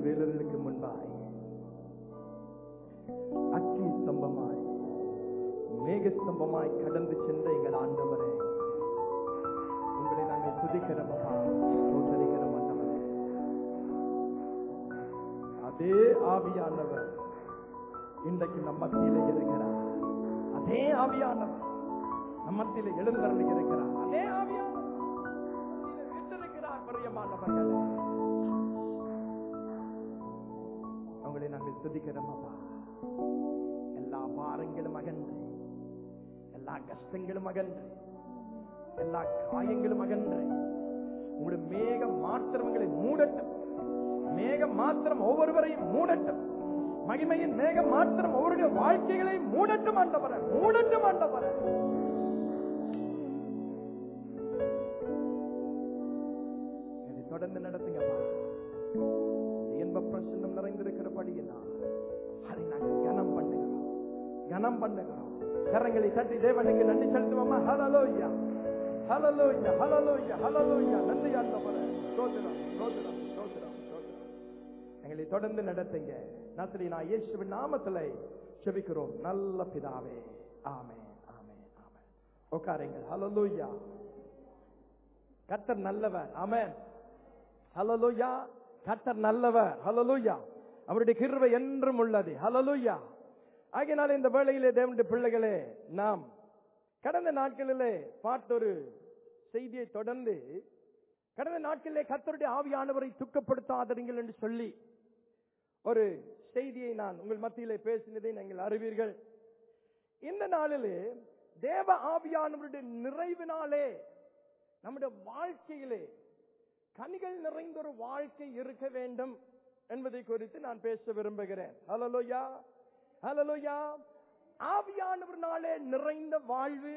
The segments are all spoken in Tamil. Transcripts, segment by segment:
இஸ்ரேலர்களுக்கு முன்பாய் அக்கி ஸ்தம்பமாய் மேக ஸ்தம்பமாய் கடந்து சென்ற எங்கள் ஆண்டவரே உங்களை நாங்கள் துதிக்கிறோம் அப்பா ஸ்தோத்தரிக்கிறோம் ஆண்டவரே அதே ஆவியானவர் இன்றைக்கு நம் மத்தியிலே இருக்கிறார் அதே ஆவியானவர் நம் மத்தியிலே எழுந்தருளி இருக்கிறார் அதே ஆவியானவர் மத்தியிலே வீற்றிருக்கிறார் பிரியமானவர்களே உங்களை நாங்கள் துதிக்கிறோம் அப்பா எல்லா பாரங்களும் அகன்று எல்லா கஷ்டங்களும் அகன்று எல்லா காயங்களும் அகன்று உங்களுடைய மேக மாத்திரங்களை மூடட்டும் மேக மாத்திரம் ஒவ்வொருவரையும் மூடட்டும் மகிமையின் மேக மாத்திரம் அவருடைய வாழ்க்கைகளை மூடட்டும் ஆண்டவர மூடட்டும் ஆண்டவர இதை தொடர்ந்து நடத்துங்கப்பா என்ப பிரசன்னம் நிறைந்திருக்கிறபடியினால் அதை நாங்கள் கனம் பண்ணுகிறோம் கனம் பண்ணுகிறோம் கரங்களை தட்டி தேவனுக்கு நன்றி செலுத்துவோமா ஹலலோய்யா ஹலலோய்யா ஹலலோய்யா ஹலலோய்யா நன்றி ஆண்டவரே சோதனம் சோதனம் சோதனம் சோதனம் எங்களை தொடர்ந்து நடத்துங்க நத்திரி நான் இயேசுவின் நாமத்திலே செபிக்கிறோம் நல்ல பிதாவே ஆமே ஆமே ஆமே உட்காருங்கள் ஹலலோய்யா கர்த்தர் நல்லவர் ஆமென் ஹலலூயா கர்த்தர் நல்லவர் ஹலலூயா அவருடைய கிருபை என்றும் உள்ளது ஹலலூயா ஆகையினால இந்த வேளையிலே தேவனுடைய பிள்ளைகளே நாம் கடந்த நாட்களிலே பார்த்தொரு செய்தியை தொடர்ந்து கடந்த நாட்களிலே கர்த்தருடைய ஆவியானவரை துக்கப்படுத்தாதீர்கள் என்று சொல்லி ஒரு செய்தியை நான் உங்கள் மத்தியிலே பேசினதை நீங்கள் அறிவீர்கள் இந்த நாளிலே தேவ ஆவியானவருடைய நிறைவினாலே நம்முடைய வாழ்க்கையிலே கனிகள் நிறைந்த ஒரு வாழ்க்கை இருக்க வேண்டும் என்பதை குறித்து நான் பேச விரும்புகிறேன் ஹலலோயா ஹலலோயா ஆவியானவர்னாலே நிறைந்த வாழ்வு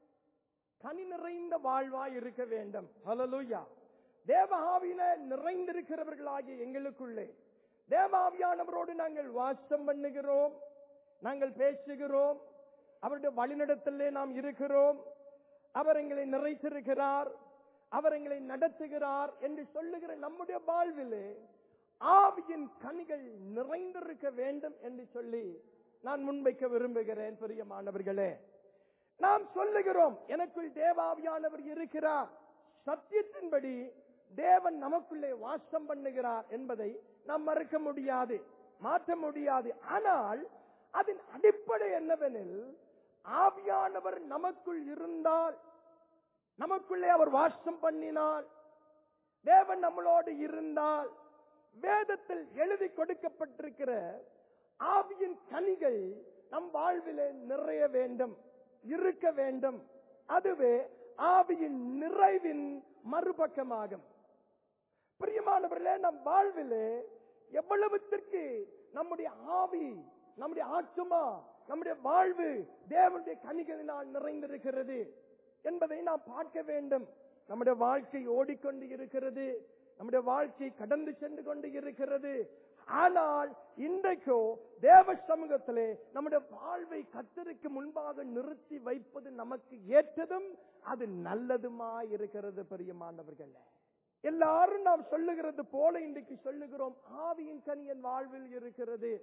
கனி நிறைந்த வாழ்வாய் இருக்க வேண்டும் ஹலலோயா தேவ ஆவியில நிறைந்திருக்கிறவர்களாகிய எங்களுக்குள்ளே தேவ ஆவியானவரோடு நாங்கள் வாசம் பண்ணுகிறோம் நாங்கள் பேசுகிறோம் அவருடைய வழிநடத்தலே நாம் இருக்கிறோம் அவர் எங்களை நிறைத்திருக்கிறார் அவர் எங்களை நடத்துகிறார் என்று சொல்லுகிற நம்முடைய வாழ்விலே ஆவியின் கனிகள் நிறைந்திருக்க வேண்டும் என்று சொல்லி நான் முன்வைக்க விரும்புகிறேன் பிரியமானவர்களே நாம் சொல்லுகிறோம் எனக்குள் தேவாவியானவர் இருக்கிறார் சத்தியத்தின்படி தேவன் நமக்குள்ளே வாசம் பண்ணுகிறார் என்பதை நாம் மறுக்க முடியாது மாற்ற முடியாது ஆனால் அதன் அடிப்படை என்னவெனில் ஆவியானவர் நமக்குள் இருந்தால் நமக்குள்ளே அவர் வாசம் பண்ணினால் தேவன் நம்மளோடு இருந்தால் வேதத்தில் எழுதி கொடுக்கப்பட்டிருக்கிற ஆவியின் கனிகள் நம் வாழ்விலே நிறைய வேண்டும் இருக்க வேண்டும் அதுவே ஆவியின் நிறைவின் மறுபக்கமாகும் பிரியமானவர்களே நம் வாழ்விலே எவ்வளவுத்திற்கு நம்முடைய ஆவி நம்முடைய ஆத்மா நம்முடைய வாழ்வு தேவனுடைய கனிகளினால் நிறைந்திருக்கிறது என்பதை நாம் பார்க்க வேண்டும் நம்முடைய வாழ்க்கை ஓடிக்கொண்டு இருக்கிறது நம்முடைய வாழ்க்கை கடந்து சென்று கொண்டு இருக்கிறது ஆனால் இன்றைக்கோ தேவ சமூகத்திலே நம்முடைய வாழ்வை கத்தருக்கு முன்பாக நிறுத்தி வைப்பது நமக்கு ஏற்றதும் அது நல்லதுமா இருக்கிறது பெரியமானவர்கள் எல்லாரும் நாம் சொல்லுகிறது போல இன்றைக்கு சொல்லுகிறோம் ஆவியின் கனி என் வாழ்வில் இருக்கிறது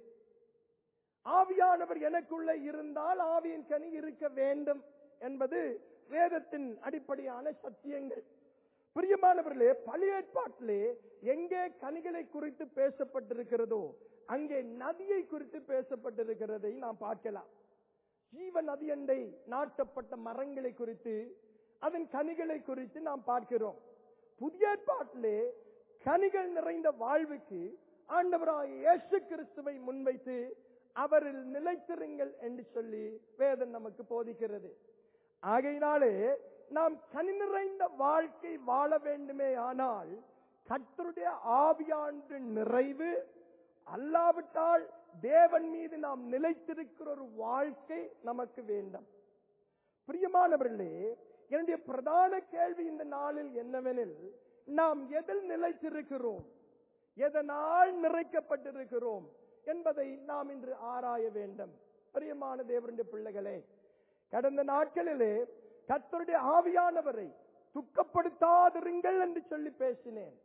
ஆவியானவர் எனக்குள்ளே இருந்தால் ஆவியின் கனி இருக்க வேண்டும் என்பது வேதத்தின் அடிப்படையான சத்தியங்கள் பிரியமானவர்களே பழைய ஏற்பாட்டிலே எங்கே கனிகளை குறித்து பேசப்பட்டிருக்கிறதோ அங்கே நதியை குறித்து பேசப்பட்டிருக்கிறதை நாம் பார்க்கலாம் ஜீவ நதி அண்டை நாட்டப்பட்ட மரங்களை குறித்து அதன் கனிகளை குறித்து நாம் பார்க்கிறோம் புதிய ஏற்பாட்டிலே கனிகள் நிறைந்த வாழ்வுக்கு ஆண்டவராக இயேசு கிறிஸ்துவை முன்வைத்து அவரில் நிலைத்திருங்கள் என்று சொல்லி வேதம் நமக்கு போதிக்கிறது ஆகையினாலே நாம் கனி நிறைந்த வாழ்க்கை வாழ வேண்டுமே ஆனால் கர்த்தருடைய ஆவியாண்டு நிறைவு அல்லாவிட்டால் தேவன் மீது நாம் நிலைத்திருக்கிற ஒரு வாழ்க்கை நமக்கு வேண்டும் பிரியமானவர்களே என்னுடைய பிரதான கேள்வி இந்த நாளில் என்னவெனில் நாம் எதில் நிலைத்திருக்கிறோம் எதனால் நிறைக்கப்பட்டிருக்கிறோம் என்பதை நாம் இன்று ஆராய வேண்டும் பிரியமான தேவனுடைய பிள்ளைகளே கடந்த நாட்களிலே கர்த்தருடைய ஆவியானவரை துக்கப்படுத்தாதிருங்கள் என்று சொல்லி பேசினேன்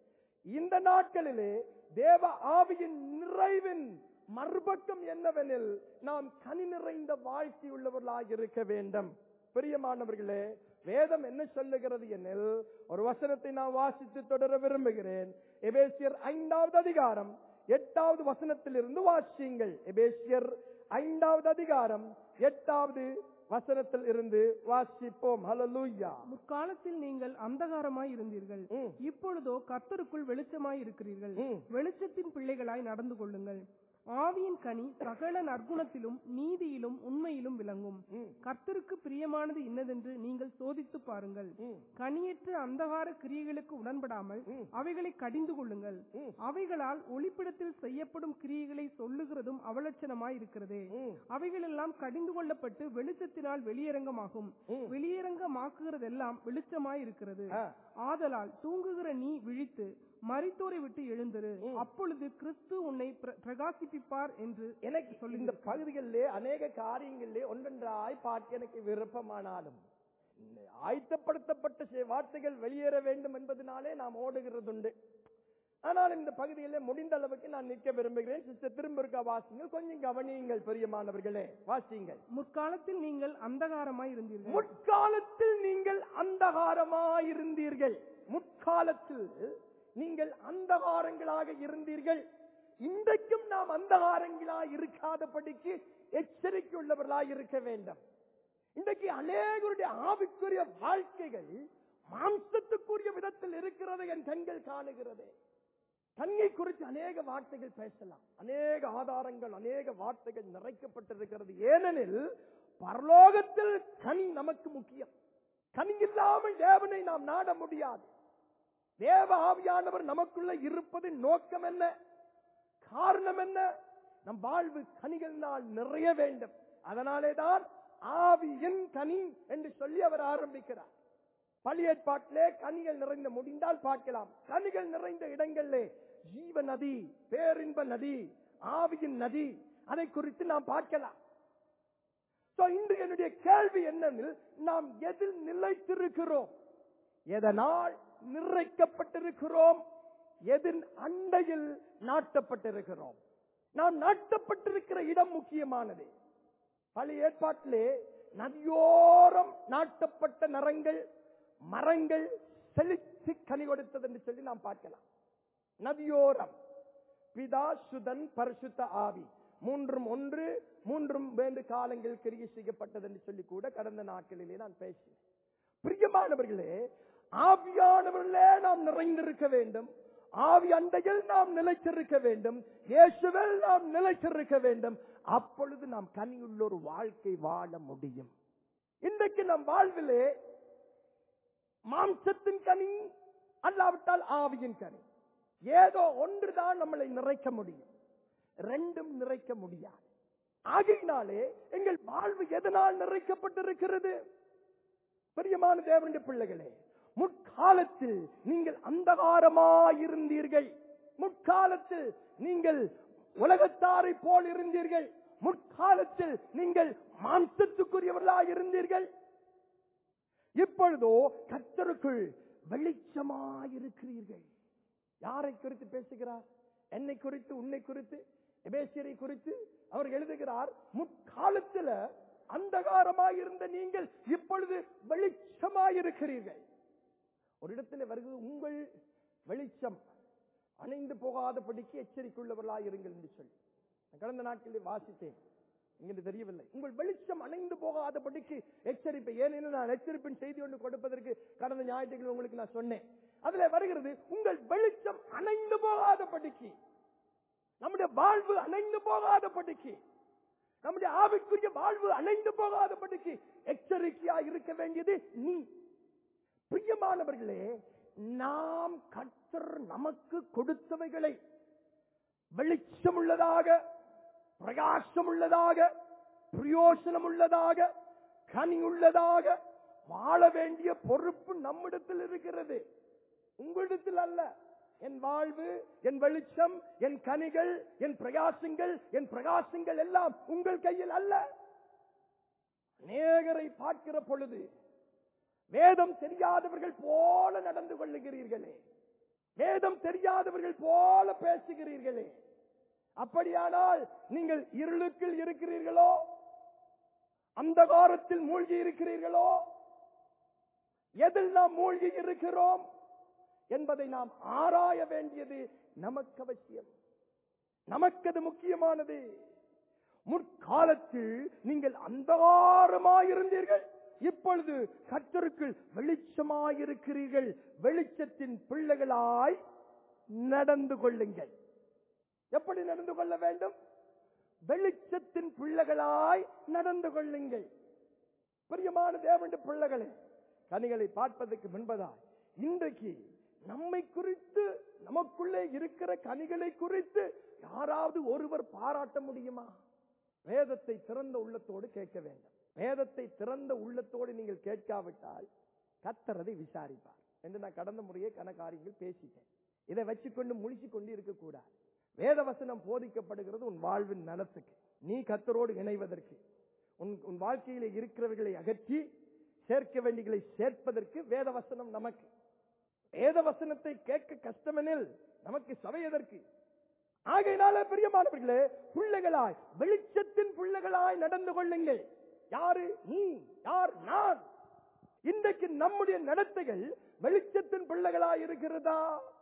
இந்த நாட்களிலே தேவ ஆவியின் நிறைவின் மறுபக்கம் என்னவெனில் நாம் கனி நிறைந்த வாழ்க்கை உள்ளவர்களாக இருக்க வேண்டும் பிரியமானவர்களே வேதம் என்ன சொல்லுகிறது எனில் ஒரு வசனத்தை நான் வாசித்து தொடர விரும்புகிறேன் எபேசியர் ஐந்தாவது அதிகாரம் எட்டாவது வசனத்திலிருந்து வாசியுங்கள் எபேசியர் ஐந்தாவது அதிகாரம் எட்டாவது வசனத்தில் இருந்து வாசிப்போம் ஹalleluya முற்காலத்தில் நீங்கள் அந்தகாரமாய் இருந்தீர்கள் ம். இப்பொழுதோ கர்த்தருக்குள் வெளிச்சமாய் இருக்கிறீர்கள் ம். வெளிச்சத்தின் பிள்ளைகளாய் நடந்து கொள்ளுங்கள் ஆவியின் கனி சகல நற்குணத்திலும் நீதியிலும் உண்மையிலும் விளங்கும் ம். கர்த்தருக்கு பிரியமானது இன்னதென்று நீங்கள் சோதித்து பாருங்கள் ம். கனியற்ற அந்தகார கிரியைகளுக்கு உடன்படாமல் ம். அவைகளை கடிந்து கொள்ளுங்கள் ம். அவைகளால் ஒளிப்பிடத்தில் செய்யப்படும் கிரியைகளை சொல்லுகிறதும் அவலட்சணமாய் இருக்கிறதே ம். அவைகளெல்லாம் கடிந்து கொள்ளப்பட்டு வெளிச்சத்தினால் வெளியரங்கமாகும் ம். வெளியரங்கமாக்குகிறதெல்லாம் வெளிச்சமாய் இருக்கிறது ஆ. ஆதலால் தூங்குகிற நீ விழித்து மரித்தோரை விட்டு எழுந்திரு ம். அப்பொழுது கிறிஸ்து உன்னை பிர- பிரகாசிப்பிப்பார் என்று எனக்கு சொல்லி இந்த பகுதிகளிலே அநேக காரியங்களிலே ஒன்றொன்றாய் பார்க்க எனக்கு விருப்பமானாலும் இந்த ஆயத்தப்படுத்தப்பட்ட சில வார்த்தைகள் வெளியேற வேண்டும் என்பதனாலே நாம் ஓடுகிறதுண்டு ஆனால் இந்த பகுதியிலே முடிந்த அளவுக்கு நான் நிற்க விரும்புகிறேன் சிஸ்டர் திரும்ப இருக்க வாசிங்கள் கொஞ்சம் கவனியுங்கள் பெரியமானவர்களே வாசியுங்கள் முற்காலத்தில் நீங்கள் அந்தகாரமாய் இருந்தீர்கள் முற்காலத்தில் நீங்கள் அந்தகாரமாயிருந்தீர்கள் முற்காலத்தில் நீங்கள் அந்தகாரங்களாக இருந்தீர்கள் இன்றைக்கும் நாம் அந்தகாரங்களாய் இருக்காதபடிக்கு எச்சரிக்கை உள்ளவர்களாய் இருக்க வேண்டும் இன்றைக்கு அநேகருடைய ஆவிக்குரிய வாழ்க்கைகள் மாம்சத்துக்குரிய விதத்தில் இருக்கிறது என் கண்கள் காணுகிறது கண்ணை குறித்து அநேக வார்த்தைகள் பேசலாம் அநேக ஆதாரங்கள் அநேக வார்த்தைகள் நிறைக்கப்பட்டிருக்கிறது ஏனெனில் பரலோகத்தில் கனி நமக்கு முக்கியம் கனி இல்லாமல் தேவனை நாம் நாட முடியாது தேவ ஆவியானவர் நமக்குள்ள இருப்பது நோக்கம் என்ன காரணம் என்ன நம் வாழ்வு கனிகளினால் நிறைய வேண்டும் அதனாலே தான் ஆவியின் கனி என்று சொல்லி அவர் ஆரம்பிக்கிறார் பழைய ஏற்பாட்டிலே கனிகள் நிறைந்த முடிந்தால் பார்க்கலாம் கனிகள் நிறைந்த இடங்களிலே ஜீவ நதி பேரின்ப நதி ஆவியின் நதி அதை குறித்து நாம் பார்க்கலாம் So, இன்று என்னுடைய கேள்வி என்னென்னில் நாம் எதில் நிலைத்திருக்கிறோம் எதனால் நிறைக்கப்பட்டிருக்கிறோம் எதின் அண்டையில் நாட்டப்பட்டிருக்கிறோம் நாம் நாட்டப்பட்டிருக்கிற இடம் முக்கியமானது பழைய ஏற்பாட்டிலே நதியோரம் நாட்டப்பட்ட நரங்கள் மரங்கள் செழித்து கனி கொடுத்தது என்று சொல்லி நாம் பார்க்கலாம் நதியோரம் பிதா சுதன் பரிசுத்த ஆவி மூன்றும் ஒன்று மூன்றும் வேண்டு காலங்கள் கிரியை செய்யப்பட்டது என்று சொல்லி கூட கடந்த நாட்களிலே நான் பேசினேன் பிரியமானவர்களே ஆவியானவர்களே நாம் நிறைந்திருக்க வேண்டும் ஆவி அண்டையில் நாம் நிலைத்திருக்க வேண்டும் இயேசுவில் நாம் நிலைத்திருக்க வேண்டும் அப்பொழுது நாம் கனியுள்ள ஒரு வாழ்க்கை வாழ முடியும் இன்றைக்கு நம் வாழ்விலே மாம்சத்தின் கனி அல்லாவிட்டால் ஆவியின் கனி ஏதோ ஒன்றுதான் நம்மளை நிறைக்க முடியும் ரெண்டும் நிறைக்க முடியாது ஆகையினாலே எங்கள் வாழ்வு எதனால் நிறைக்கப்பட்டிருக்கிறது பிரியமான தேவனுடைய பிள்ளைகளே முற்காலத்தில் நீங்கள் அந்தகாரமாயிருந்தீர்கள் முற்காலத்தில் நீங்கள் உலகத்தாரை போல் இருந்தீர்கள் முற்காலத்தில் நீங்கள் மாம்சத்துக்குரியவர்களாக இருந்தீர்கள் இப்பொழுதோ கத்தருக்குள் வெளிச்சமாயிருக்கிறீர்கள் யாரை குறித்து பேசுகிறார் என்னை குறித்து உன்னை குறித்து எபேசியரை குறித்து அவர் எழுதுகிறார் முற்காலத்துல அந்தகாரமாயிருந்த நீங்கள் இப்பொழுது வெளிச்சமாயிருக்கிறீர்கள் ஒரு இடத்துல வருகிறது உங்கள் வெளிச்சம் அணைந்து போகாதபடிக்கு எச்சரிக்கையுள்ளவர்களாக இருங்கள் என்று சொல்லி நான் கடந்த நாட்களில் வாசித்தேன் எங்களுக்கு தெரியவில்லை உங்கள் வெளிச்சம் அணைந்து போகாதபடிக்கு எச்சரிப்பை ஏனெனில் நான் எச்சரிப்பின் செய்தி ஒன்று கொடுப்பதற்கு கடந்த ஞாயிற்றுக்கிழமை உங்களுக்கு நான் சொன்னேன் அதுல வருகிறது உங்கள் வெளிச்சம் அணைந்து போகாதபடிக்கு நம்முடைய வாழ்வு அணைந்து போகாதபடிக்கு நம்முடைய ஆவிக்குரிய வாழ்வு அணைந்து போகாதபடிக்கு எச்சரிக்கையா இருக்க வேண்டியது நீ பிரியமானவர்களே நாம் கர்த்தர் நமக்கு கொடுத்தவைகளை வெளிச்சம் உள்ளதாக பிரகாசம் உள்ளதாக பிரயோசனம் உள்ளதாக கனி உள்ளதாக வாழ வேண்டிய பொறுப்பு நம்மிடத்தில் இருக்கிறது உங்களிடத்தில் அல்ல என் வாழ்வு என் வெளிச்சம் என் கனிகள் என் பிரகாசங்கள் என் பிரகாசங்கள் எல்லாம் உங்கள் கையில் அல்ல அநேகரை பார்க்கிற பொழுது வேதம் தெரியாதவர்கள் போல நடந்து கொள்ளுகிறீர்களே வேதம் தெரியாதவர்கள் போல பேசுகிறீர்களே அப்படியானால் நீங்கள் இருளுக்குள் இருக்கிறீர்களோ அந்தகாரத்தில் மூழ்கி இருக்கிறீர்களோ எதில் நாம் மூழ்கி இருக்கிறோம் என்பதை நாம் ஆராய வேண்டியது நமக்கு அவசியம் நமக்கு அது முக்கியமானது முற்காலத்தில் நீங்கள் அந்தகாரமாயிருந்தீர்கள் இப்பொழுது கத்தருக்குள் வெளிச்சமாயிருக்கிறீர்கள் வெளிச்சத்தின் பிள்ளைகளாய் நடந்து கொள்ளுங்கள் எப்படி நடந்து கொள்ள வேண்டும் வெளிச்சத்தின் பிள்ளைகளாய் நடந்து கொள்ளுங்கள் பிரியமான தேவனுடைய பிள்ளைகளே கனிகளை பார்ப்பதற்கு முன்பதாய் இன்றைக்கு நம்மை குறித்து நமக்குள்ளே இருக்கிற கனிகளை குறித்து யாராவது ஒருவர் பாராட்ட முடியுமா வேதத்தை திறந்த உள்ளத்தோடு கேட்க வேண்டும் வேதத்தை திறந்த உள்ளத்தோடு நீங்கள் கேட்காவிட்டால் கத்தரதை விசாரிப்பார் என்று நான் கடந்த முறையே கணக்காரியங்கள் பேசிட்டேன் இதை வச்சுக்கொண்டு முழிச்சு கொண்டு இருக்கக்கூடாது வேத வசனம் போதிக்கப்படுகிறது உன் வாழ்வின் நலத்துக்கு நீ கத்தரோடு இணைவதற்கு உன் உன் வாழ்க்கையிலே இருக்கிறவர்களை அகற்றி சேர்க்க வேண்டியகளை சேர்ப்பதற்கு வேத வசனம் நமக்கு வேத வசனத்தை கேட்க கஷ்டமெனில் நமக்கு சபை எதற்கு ஆகையினால பிரியமானவர்களே பிள்ளைகளாய் வெளிச்சத்தின் பிள்ளைகளாய் நடந்து கொள்ளுங்கள் யாரு நீ யார் நான் இன்றைக்கு நம்முடைய நடத்தைகள் வெளிச்சத்தின் பிள்ளைகளாய் இருக்கிறதா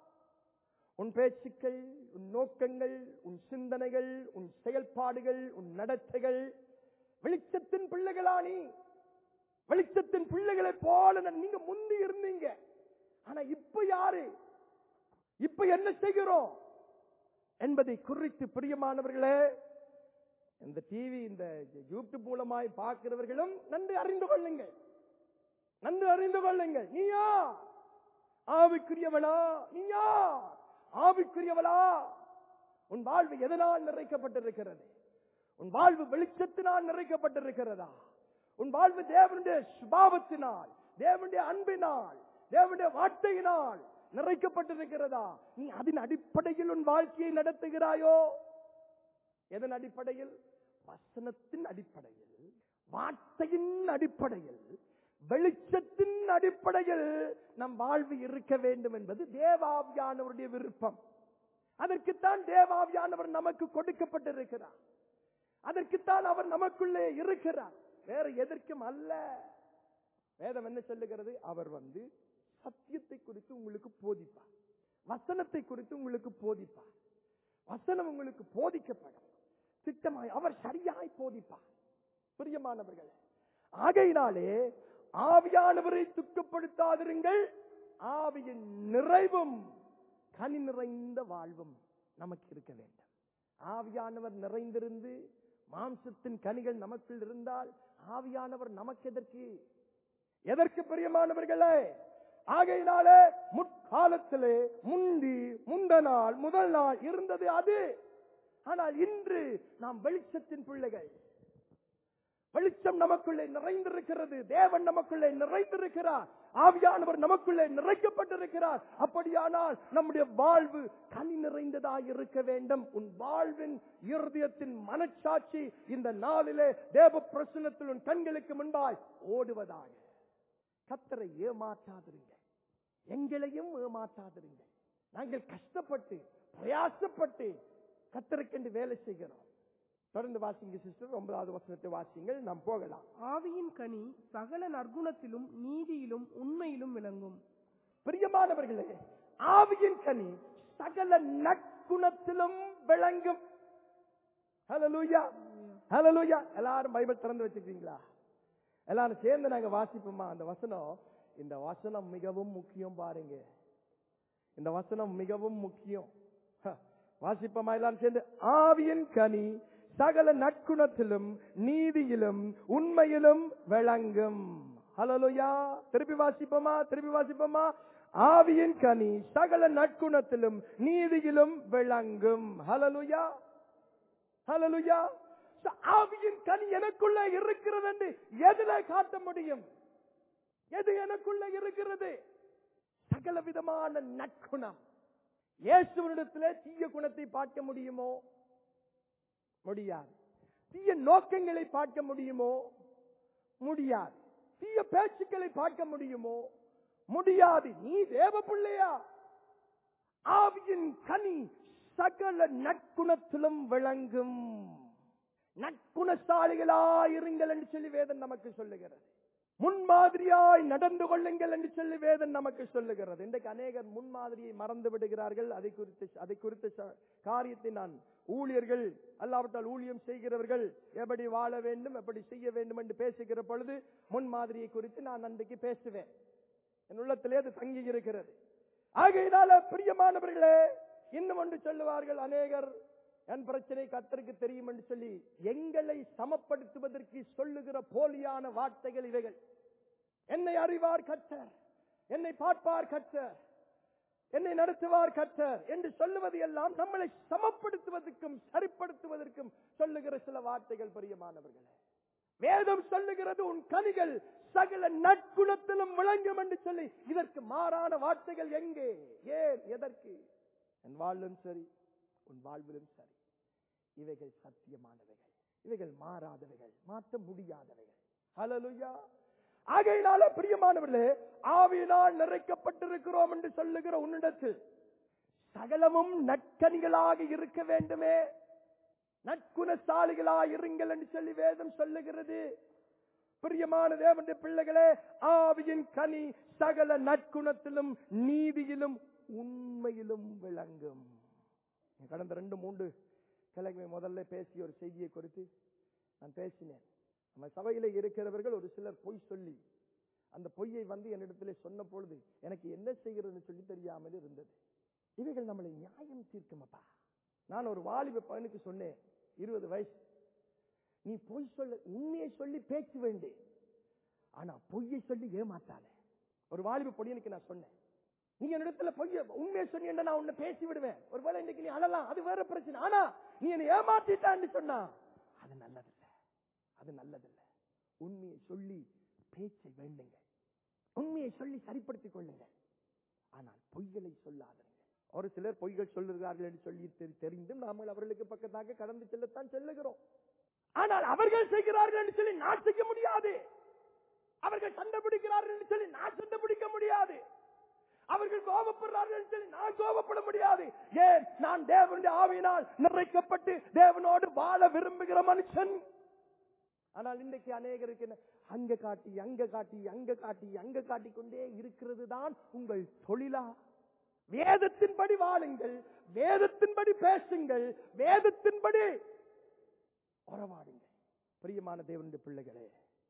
உன் பேச்சுக்கள் உன் நோக்கங்கள் உன் சிந்தனைகள் உன் செயல்பாடுகள் உன் நடத்தைகள் வெளிச்சத்தின் பிள்ளைகளா நீ வெளிச்சத்தின் பிள்ளைகளை போல நான் நீங்க முந்தி இருந்தீங்க ஆனா இப்ப யாரு இப்ப என்ன செய்கிறோம் என்பதை குறித்து பிரியமானவர்களே இந்த டிவி இந்த யூடியூப் மூலமாய் பார்க்கிறவர்களும் நன்கு அறிந்து கொள்ளுங்கள் நன்கு அறிந்து கொள்ளுங்கள் நீயா ஆவிக்குரியவளா நீயா ஆவிக்குரியவளா உன் வாழ்வு எதனால் நிறைக்கப்பட்டிருக்கிறது உன் வாழ்வு வெளிச்சத்தினால் நிறைக்கப்பட்டிருக்கிறதா உன் வாழ்வு தேவனுடைய சுபாவத்தினால் தேவனுடைய அன்பினால் தேவனுடைய வார்த்தையினால் நிறைக்கப்பட்டிருக்கிறதா நீ அதன் அடிப்படையில் உன் வாழ்க்கையை நடத்துகிறாயோ எதன் அடிப்படையில் வசனத்தின் அடிப்படையில் வார்த்தையின் அடிப்படையில் வெளிச்சத்தின் அடிப்படையில் நம் வாழ்வு இருக்க வேண்டும் என்பது தேவாவியானவருடைய விருப்பம் அதற்குத்தான் தேவாவியானவர் நமக்கு கொடுக்கப்பட்டிருக்கிறார் அதற்குத்தான் அவர் நமக்குள்ளே இருக்கிறார் வேற எதற்கும் அல்ல வேதம் என்ன சொல்லுகிறது அவர் வந்து சத்தியத்தை குறித்து உங்களுக்கு போதிப்பார் வசனத்தை குறித்து உங்களுக்கு போதிப்பார் வசனம் உங்களுக்கு போதிக்கப்படும் திட்டமாய் அவர் சரியாய் போதிப்பார் பிரியமானவர்களே ஆகையினாலே ஆவியானவரை துக்கப்படுத்தாதிருங்கள் ஆவியின் நிறைவும் கனி நிறைந்த வாழ்வும் நமக்கு இருக்க வேண்டும் ஆவியானவர் நிறைந்திருந்து மாம்சத்தின் கனிகள் நமக்குள் இருந்தால் ஆவியானவர் நமக்கு எதற்கு எதற்கு பிரியமானவர்களே ஆகையினாலே முற்காலத்திலே முந்தி முந்த நாள் முதல் நாள் இருந்தது அது ஆனால் இன்று நாம் வெளிச்சத்தின் பிள்ளைகள் வெளிச்சம் நமக்குள்ளே நிறைந்திருக்கிறது தேவன் நமக்குள்ளே நிறைந்திருக்கிறார் ஆவியானவர் நமக்குள்ளே நிறைக்கப்பட்டிருக்கிறார் அப்படியானால் நம்முடைய வாழ்வு கனி நிறைந்ததாக இருக்க வேண்டும் உன் வாழ்வின் இருதயத்தின் மனச்சாட்சி இந்த நாளிலே தேவ பிரசனத்தில் உன் கண்களுக்கு முன்பாய் ஓடுவதாக கத்தரை ஏமாற்றாதிருங்கள் எங்களையும் ஏமாற்றாதிருங்கள் நாங்கள் கஷ்டப்பட்டு பிரயாசப்பட்டு கத்தருக்கென்று வேலை செய்கிறோம் தொடர்ந்து வாசிங்க சிஸ்டர் ஒன்பதாவது வசனத்தை வாசிங்கள் நாம் போகலாம் ஆவியின் கனி சகல நற்குணத்திலும் நீதியிலும் உண்மையிலும் விளங்கும் பிரியமானவர்களே ஆவியின் கனி சகல நற்குணத்திலும் விளங்கும் ஹalleluya ஹalleluya எல்லாரும் பைபிள் திறந்து வச்சிருக்கீங்களா எல்லாரும் சேர்ந்து நாங்க வாசிப்போமா அந்த வசனம் இந்த வசனம் மிகவும் முக்கியம் பாருங்க இந்த வசனம் மிகவும் முக்கியம் ஹ, வாசிப்போமா எல்லாரும் சேர்ந்து ஆவியின் கனி சகல நற்குணத்திலும் நீதியிலும் உண்மையிலும் விளங்கும் ஹலலுயா திருப்பி வாசிப்போமா திருப்பி வாசிப்போமா ஆவியின் கனி சகல நற்குணத்திலும் நீதியிலும் விளங்கும் ஹலலுயா ஹலலுயா ஆவியின் கனி எனக்குள்ள இருக்கிறது என்று எதுல காட்ட முடியும் எது எனக்குள்ள இருக்கிறது சகல விதமான நற்குணம் இயேசுவனிடத்திலே தீய குணத்தை பார்க்க முடியுமோ முடியாது தீய நோக்கங்களை பார்க்க முடியுமோ முடியாது தீய பேச்சுக்களை பார்க்க முடியுமோ முடியாது நீ தேவ பிள்ளையா ஆவியின் கனி சகல நற்குணத்திலும் விளங்கும் நற்குணசாலிகளாயிருங்கள் என்று சொல்லி வேதன் நமக்கு சொல்லுகிறது முன்மாதிரியாய் நடந்து கொள்ளுங்கள் என்று சொல்லி வேதன் நமக்கு சொல்லுகிறது இன்றைக்கு அநேகர் முன்மாதிரியை மறந்து விடுகிறார்கள் அதை குறித்து அதை குறித்த ச- காரியத்தை நான் ஊழியர்கள் அல்லாவிட்டால் ஊழியம் செய்கிறவர்கள் எப்படி வாழ வேண்டும் எப்படி செய்ய வேண்டும் என்று பேசுகிற பொழுது முன்மாதிரியை குறித்து நான் அன்றைக்கு பேசுவேன் என் உள்ளத்திலே அது தங்கி இருக்கிறது ஆகையினால பிரியமானவர்களே இன்னும் ஒன்று சொல்லுவார்கள் அநேகர் என் பிரச்சனை கத்தருக்கு தெரியும் என்று சொல்லி எங்களை சமப்படுத்துவதற்கு சொல்லுகிற போலியான வார்த்தைகள் இவைகள் என்னை அறிவார் கற்றர் என்னை பார்ப்பார் கற்றர் என்னை நடத்துவார் கற்றர் என்று சொல்லுவது எல்லாம் நம்மளை சமப்படுத்துவதற்கும் சரிப்படுத்துவதற்கும் சொல்லுகிற சில வார்த்தைகள் பிரியமானவர்களே வேதம் சொல்லுகிறது உன் கனிகள் சகல நற்குணத்திலும் விளங்கும் என்று சொல்லி இதற்கு மாறான வார்த்தைகள் எங்கே ஏன் எதற்கு என் வாழ்விலும் சரி உன் வாழ்விலும் சரி இவைகள் சத்தியமானவைகள் இவைகள் மாறாதவைகள் மாற்ற முடியாதவைகள் ஹalleluya ஆகையினால பிரியமானவர்களே ஆவியினால் நிறைக்கப்பட்டிருக்கிறோம் என்று சொல்லுகிற உன்னிடத்தில் சகலமும் நற்கனிகளாக இருக்க வேண்டுமே நற்குணசாலிகளாய் இருங்கள் என்று சொல்லி வேதம் சொல்லுகிறது பிரியமான தேவனுடைய பிள்ளைகளே ஆவியின் கனி சகல நற்குணத்திலும் நீதியிலும் உண்மையிலும் விளங்கும் கடந்த ரெண்டு மூன்று கிழமை முதல்ல பேசிய ஒரு செய்தியை குறித்து நான் பேசினேன் நம்ம சபையில இருக்கிறவர்கள் ஒரு சிலர் பொய் சொல்லி அந்த பொய்யை வந்து என்னிடத்திலே சொன்ன பொழுது எனக்கு என்ன செய்கிறதுன்னு சொல்லி தெரியாமல் இருந்தது இவைகள் நம்மளை நியாயம் தீர்க்குமப்பா நான் ஒரு வாலிப பையனுக்கு சொன்னேன் இருபது வயசு நீ பொய் சொல்ல உண்மையை சொல்லி பேச்சு வேண்டு ஆனா பொய்யை சொல்லி ஏமாத்தாத ஒரு வாலிப பொடியனுக்கு நான் சொன்னேன் நீ என்னிடத்துல பொய்ய உண்மையை சொன்னீங்கன்னா நான் உன்னை பேசி விடுவேன் ஒருவேளை இன்னைக்கு நீ அழலாம் அது வேற பிரச்சனை ஆனா நீ என்னை ஏமாத்திட்டான்னு சொன்னா அது நல்லதில்லை அது நல்லதில்லை உண்மையை சொல்லி பேச்சை வேண்டுங்க உண்மையை சொல்லி சரிப்படுத்திக் கொள்ளுங்க ஆனால் பொய்களை சொல்லாதீங்க ஒரு சிலர் பொய்கள் சொல்லுகிறார்கள் என்று சொல்லி தெரி- தெரிந்தும் நாமல் அவர்களுக்கு பக்கத்தாக கடந்து செல்லத்தான் செல்லுகிறோம் ஆனால் அவர்கள் செய்கிறார்கள் என்று சொல்லி நான் செய்ய முடியாது அவர்கள் சண்டை பிடிக்கிறார்கள் என்று சொல்லி நான் சண்டை பிடிக்க முடியாது அவர்கள் கோபப்படுறார்கள் என்று சொல்லி நான் கோபப்பட முடியாது ஏன் நான் தேவனுடைய ஆவியினால் நிறைக்கப்பட்டு தேவனோடு வாழ விரும்புகிற மனுஷன் ஆனால் இன்றைக்கு அநேகருக்கு என்ன, அங்க காட்டி அங்க காட்டி அங்க காட்டி அங்க காட்டி கொண்டே இருக்கிறது தான் உங்கள் தொழிலா வேதத்தின்படி வாழுங்கள் வேதத்தின்படி பேசுங்கள் வேதத்தின்படி உறவாடுங்கள் பிரியமான தேவனுடைய பிள்ளைகளே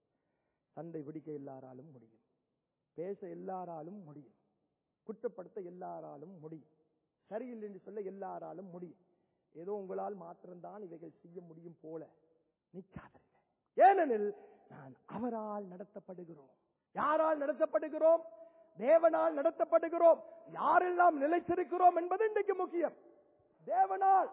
சண்டை பிடிக்க எல்லாராலும் முடியும் பேச எல்லாராலும் முடியும் குற்றப்படுத்த எல்லாராலும் முடியும் சரியில்லை என்று சொல்ல எல்லாராலும் முடியும் ஏதோ உங்களால் மாத்திரம்தான் இவைகள் செய்ய முடியும் போல நிற்காதீர்கள் ஏனெனில் நான் அவரால் நடத்தப்படுகிறோம் யாரால் நடத்தப்படுகிறோம் தேவனால் நடத்தப்படுகிறோம் யாரெல்லாம் நிலைத்திருக்கிறோம் என்பது இன்றைக்கு முக்கியம் தேவனால்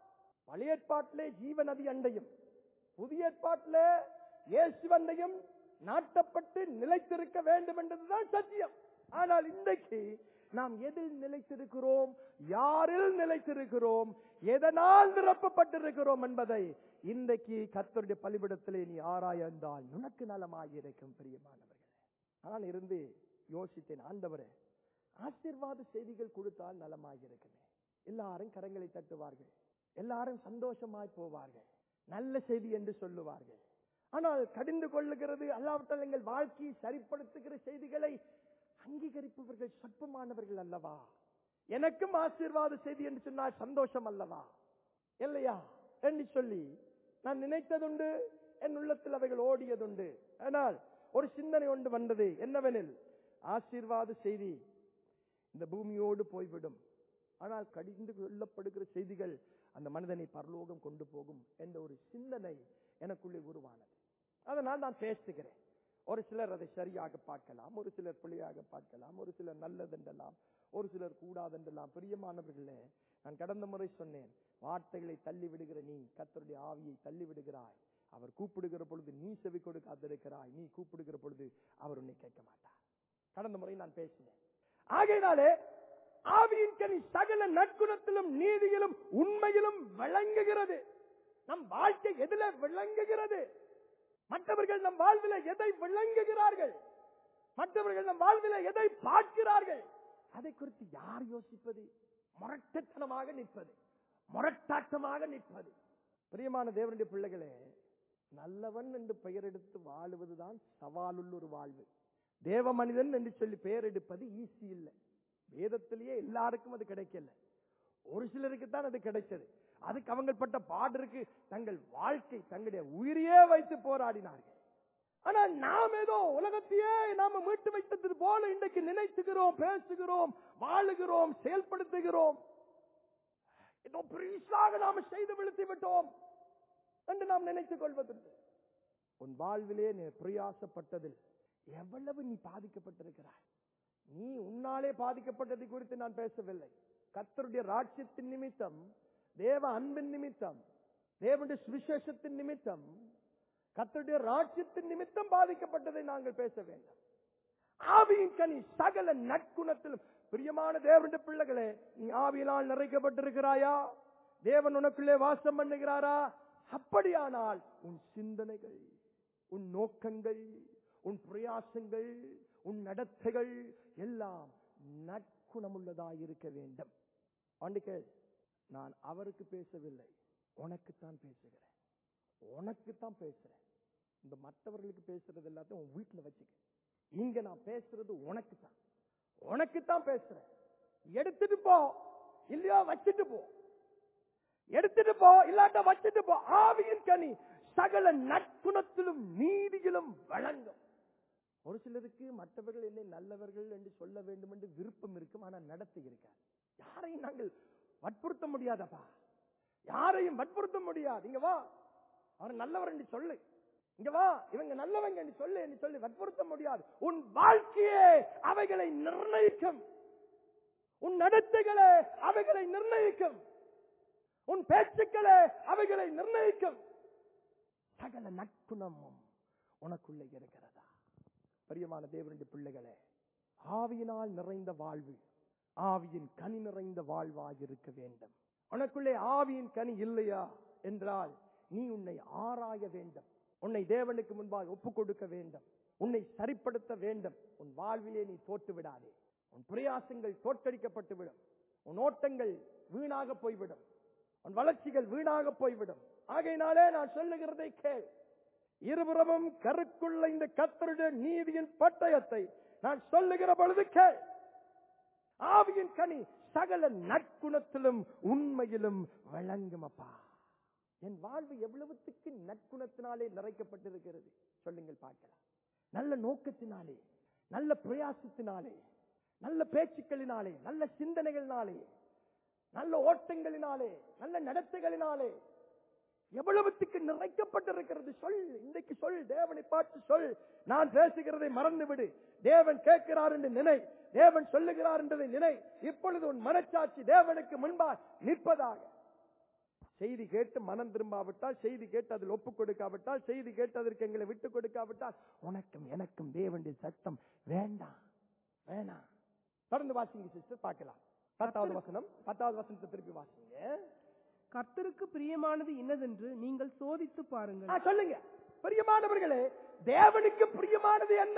பழைய ஏற்பாட்டிலே ஜீவ நதி அண்டையும் புதிய ஏற்பாட்டிலே இயேசுவண்டையும் நாட்டப்பட்டு நிலைத்திருக்க வேண்டும் என்பதுதான் சத்தியம் ஆனால் இன்றைக்கு நாம் எதில் நிலைத்திருக்கிறோம் யாரில் நிலைத்திருக்கிறோம் எதனால் நிரப்பப்பட்டிருக்கிறோம் என்பதை இன்றைக்கு கர்த்தருடைய பலிபிடத்திலே நீ ஆராய்ந்தால் உனக்கு நலமாயிருக்கும் பிரியமானவர்களே நான் இருந்து யோசித்தேன் ஆண்டவரே ஆசீர்வாத செய்திகள் கொடுத்தால் நலமாயிருக்குமே எல்லாரும் கரங்களை தட்டுவார்கள் எல்லாரும் சந்தோஷமாய் போவார்கள் நல்ல செய்தி என்று சொல்லுவார்கள் ஆனால் கடிந்து கொள்ளுகிறது அல்லாவிட்டால் எங்கள் வாழ்க்கையை சரிப்படுத்துகிற செய்திகளை அங்கீகரிப்பவர்கள் சொற்பமானவர்கள் அல்லவா எனக்கும் ஆசீர்வாத செய்தி என்று சொன்னால் சந்தோஷம் அல்லவா இல்லையா என்று சொல்லி நான் நினைத்ததுண்டு என் உள்ளத்தில் அவைகள் ஓடியதுண்டு ஆனால் ஒரு சிந்தனை ஒன்று வந்தது என்னவெனில் ஆசீர்வாத செய்தி இந்த பூமியோடு போய்விடும் ஆனால் கடிந்து கொள்ளப்படுகிற செய்திகள் அந்த மனிதனை பரலோகம் கொண்டு போகும் என்ற ஒரு சிந்தனை எனக்குள்ளே உருவானது அதனால் நான் பேசுகிறேன் ஒரு சிலர் அதை சரியாக பார்க்கலாம் ஒரு சிலர் பிழையாக பார்க்கலாம் ஒரு சிலர் நல்லதென்றலாம் ஒரு சிலர் கூடாதென்றலாம் பிரியமானவர்களே நான் கடந்த முறை சொன்னேன் வார்த்தைகளை தள்ளி விடுகிற நீ கர்த்தருடைய ஆவியை தள்ளி விடுகிறாய் அவர் கூப்பிடுகிற பொழுது நீ செவி கொடுக்காதிருக்கிறாய் நீ கூப்பிடுகிற பொழுது அவர் உன்னை கேட்க மாட்டார் கடந்த முறை நான் பேசினேன் ஆகையினாலே ஆவியின் கனி சகல நற்குணத்திலும் நீதியிலும் உண்மையிலும் விளங்குகிறது நம் வாழ்க்கை எதில விளங்குகிறது மற்றவர்கள் நம் வாழ்வில எதை விளங்குகிறார்கள் மற்றவர்கள் நம் வாழ்வில எதை பார்க்கிறார்கள் அதை குறித்து யார் யோசிப்பது முரட்டத்தனமாக நிற்பது முரட்டாட்டமாக நிற்பது பிரியமான தேவனுடைய பிள்ளைகளே நல்லவன் என்று பெயர் எடுத்து வாழுவதுதான் சவாலுள்ள ஒரு வாழ்வு தேவ மனிதன் என்று சொல்லி பெயர் எடுப்பது ஈஸி இல்லை வேதத்திலேயே எல்லாருக்கும் அது கிடைக்கல ஒரு சிலருக்கு தான் அது கிடைச்சது அதுக்கு அவங்க பட்ட பாடருக்கு தங்கள் வாழ்க்கை தங்களுடைய உயிரையே வைத்து போராடினார்கள் ஆனா நாம் ஏதோ உலகத்தையே நாம மீட்டு வைத்தது போல இன்றைக்கு நினைத்துகிறோம் பேசுகிறோம் வாழுகிறோம் செயல்படுத்துகிறோம் ஏதோ பெரிசாக நாம செய்து விழுத்தி விட்டோம் என்று நாம் நினைத்துக் கொள்வதில்லை உன் வாழ்விலே நீ பிரயாசப்பட்டதில் எவ்வளவு நீ பாதிக்கப்பட்டிருக்கிறாய் நீ உன்னாலே பாதிக்கப்பட்டதை குறித்து நான் பேசவில்லை கர்த்தருடைய ராட்சியத்தின் நிமித்தம் தேவ அன்பின் நிமித்தம் தேவனுடைய சுவிசேஷத்தின் நிமித்தம் கர்த்தருடைய ராட்சியத்தின் நிமித்தம் பாதிக்கப்பட்டதை நாங்கள் பேச வேண்டும் ஆவியின் கனி சகல நற்குணத்திலும் பிரியமான தேவனுடைய பிள்ளைகளே நீ ஆவியினால் நிறைக்கப்பட்டிருக்கிறாயா தேவன் உனக்குள்ளே வாசம் பண்ணுகிறாரா அப்படியானால் உன் சிந்தனைகள் உன் நோக்கங்கள் உன் பிரயாசங்கள் உன் நடத்தைகள் எல்லாம் நற்குணமுள்ளதாய் இருக்க வேண்டும் ஆண்டுக்கு நான் அவருக்கு பேசவில்லை உனக்குத்தான் பேசுகிறேன் உனக்குத்தான் பேசுறேன் இந்த மற்றவர்களுக்கு பேசுறது எல்லாத்தையும் உன் வீட்டுல வச்சுக்க இங்க நான் பேசுறது உனக்கு தான் உனக்கு தான் பேசுறேன் எடுத்துட்டு போ இல்லையா வச்சுட்டு போ எடுத்துட்டு போ இல்லாட்ட வச்சுட்டு போ ஆவியின் கனி சகல நற்குணத்திலும் நீதியிலும் வழங்கும் ஒரு சிலருக்கு மற்றவர்கள் என்னை நல்லவர்கள் என்று சொல்ல வேண்டும் என்று விருப்பம் இருக்கும் ஆனா நடத்தை இருக்காது யாரையும் நாங்கள் வற்புறுத்த முடியாதப்பா யாரையும் வற்புறுத்த முடியாது இங்க வா அவர் நல்லவர் என்று சொல்லு இங்க வா இவங்க நல்லவங்க என்று சொல்லு என்று சொல்லி வற்புறுத்த முடியாது உன் வாழ்க்கையே அவைகளை நிர்ணயிக்கும் உன் நடத்தைகளே அவைகளை நிர்ணயிக்கும் உன் பேச்சுக்களே அவைகளை நிர்ணயிக்கும் சகல நற்குணமும் உனக்குள்ளே இருக்கிறதா பிரியமான தேவனுடைய பிள்ளைகளே ஆவியினால் நிறைந்த வாழ்வு ஆவியின் கனி நிறைந்த வாழ்வாக இருக்க வேண்டும் உனக்குள்ளே ஆவியின் கனி இல்லையா என்றால் நீ உன்னை ஆராய வேண்டும் உன்னை தேவனுக்கு முன்பாக ஒப்புக் கொடுக்க வேண்டும் உன்னை சரிப்படுத்த வேண்டும் உன் வாழ்விலே நீ தோற்று விடாதே உன் பிரயாசங்கள் தோற்கடிக்கப்பட்டு விடும் உன் ஓட்டங்கள் வீணாக போய்விடும் உன் வளர்ச்சிகள் வீணாக போய்விடும் ஆகையினாலே நான் சொல்லுகிறதை கேள் இருபுறமும் கருக்குள்ள இந்த கத்தருடைய நீதியின் பட்டயத்தை நான் சொல்லுகிற பொழுது கேள் ஆவியின் கனி சகல நற்குணத்திலும் உண்மையிலும் வழங்கும் அப்பா என் வாழ்வு எவ்வளவுத்துக்கு நற்குணத்தினாலே நிறைக்கப்பட்டிருக்கிறது சொல்லுங்கள் பார்க்கலாம் நல்ல நோக்கத்தினாலே நல்ல பிரயாசத்தினாலே நல்ல பேச்சுக்களினாலே நல்ல சிந்தனைகளினாலே நல்ல ஓட்டங்களினாலே நல்ல நடத்தைகளினாலே எவ்வளவுத்துக்கு நிறைக்கப்பட்டிருக்கிறது சொல் இன்றைக்கு சொல் தேவனை பார்த்து சொல் நான் பேசுகிறதை மறந்து விடு தேவன் கேட்கிறார் என்று நினை தேவன் சொல்லுகிறார் என்றதை நினை இப்பொழுது உன் மனச்சாட்சி தேவனுக்கு முன்பாக நிற்பதாக செய்தி கேட்டு மனம் திரும்பாவிட்டால் செய்தி கேட்டு அதில் ஒப்புக் கொடுக்காவிட்டால் செய்தி கேட்டு அதற்கு எங்களை விட்டு கொடுக்காவிட்டால் உனக்கும் எனக்கும் தேவனுடைய சத்தம் வேண்டாம் வேணாம் தொடர்ந்து வாசிங்க சிஸ்டர் பார்க்கலாம் பத்தாவது வசனம் பத்தாவது வசனத்தை திருப்பி வாசிங்க கர்த்தருக்கு பிரியமானது இன்னதென்று நீங்கள் சோதித்து பாருங்கள் ஆ, சொல்லுங்க பிரியமானவர்களே தேவனுக்கு பிரியமானது என்ன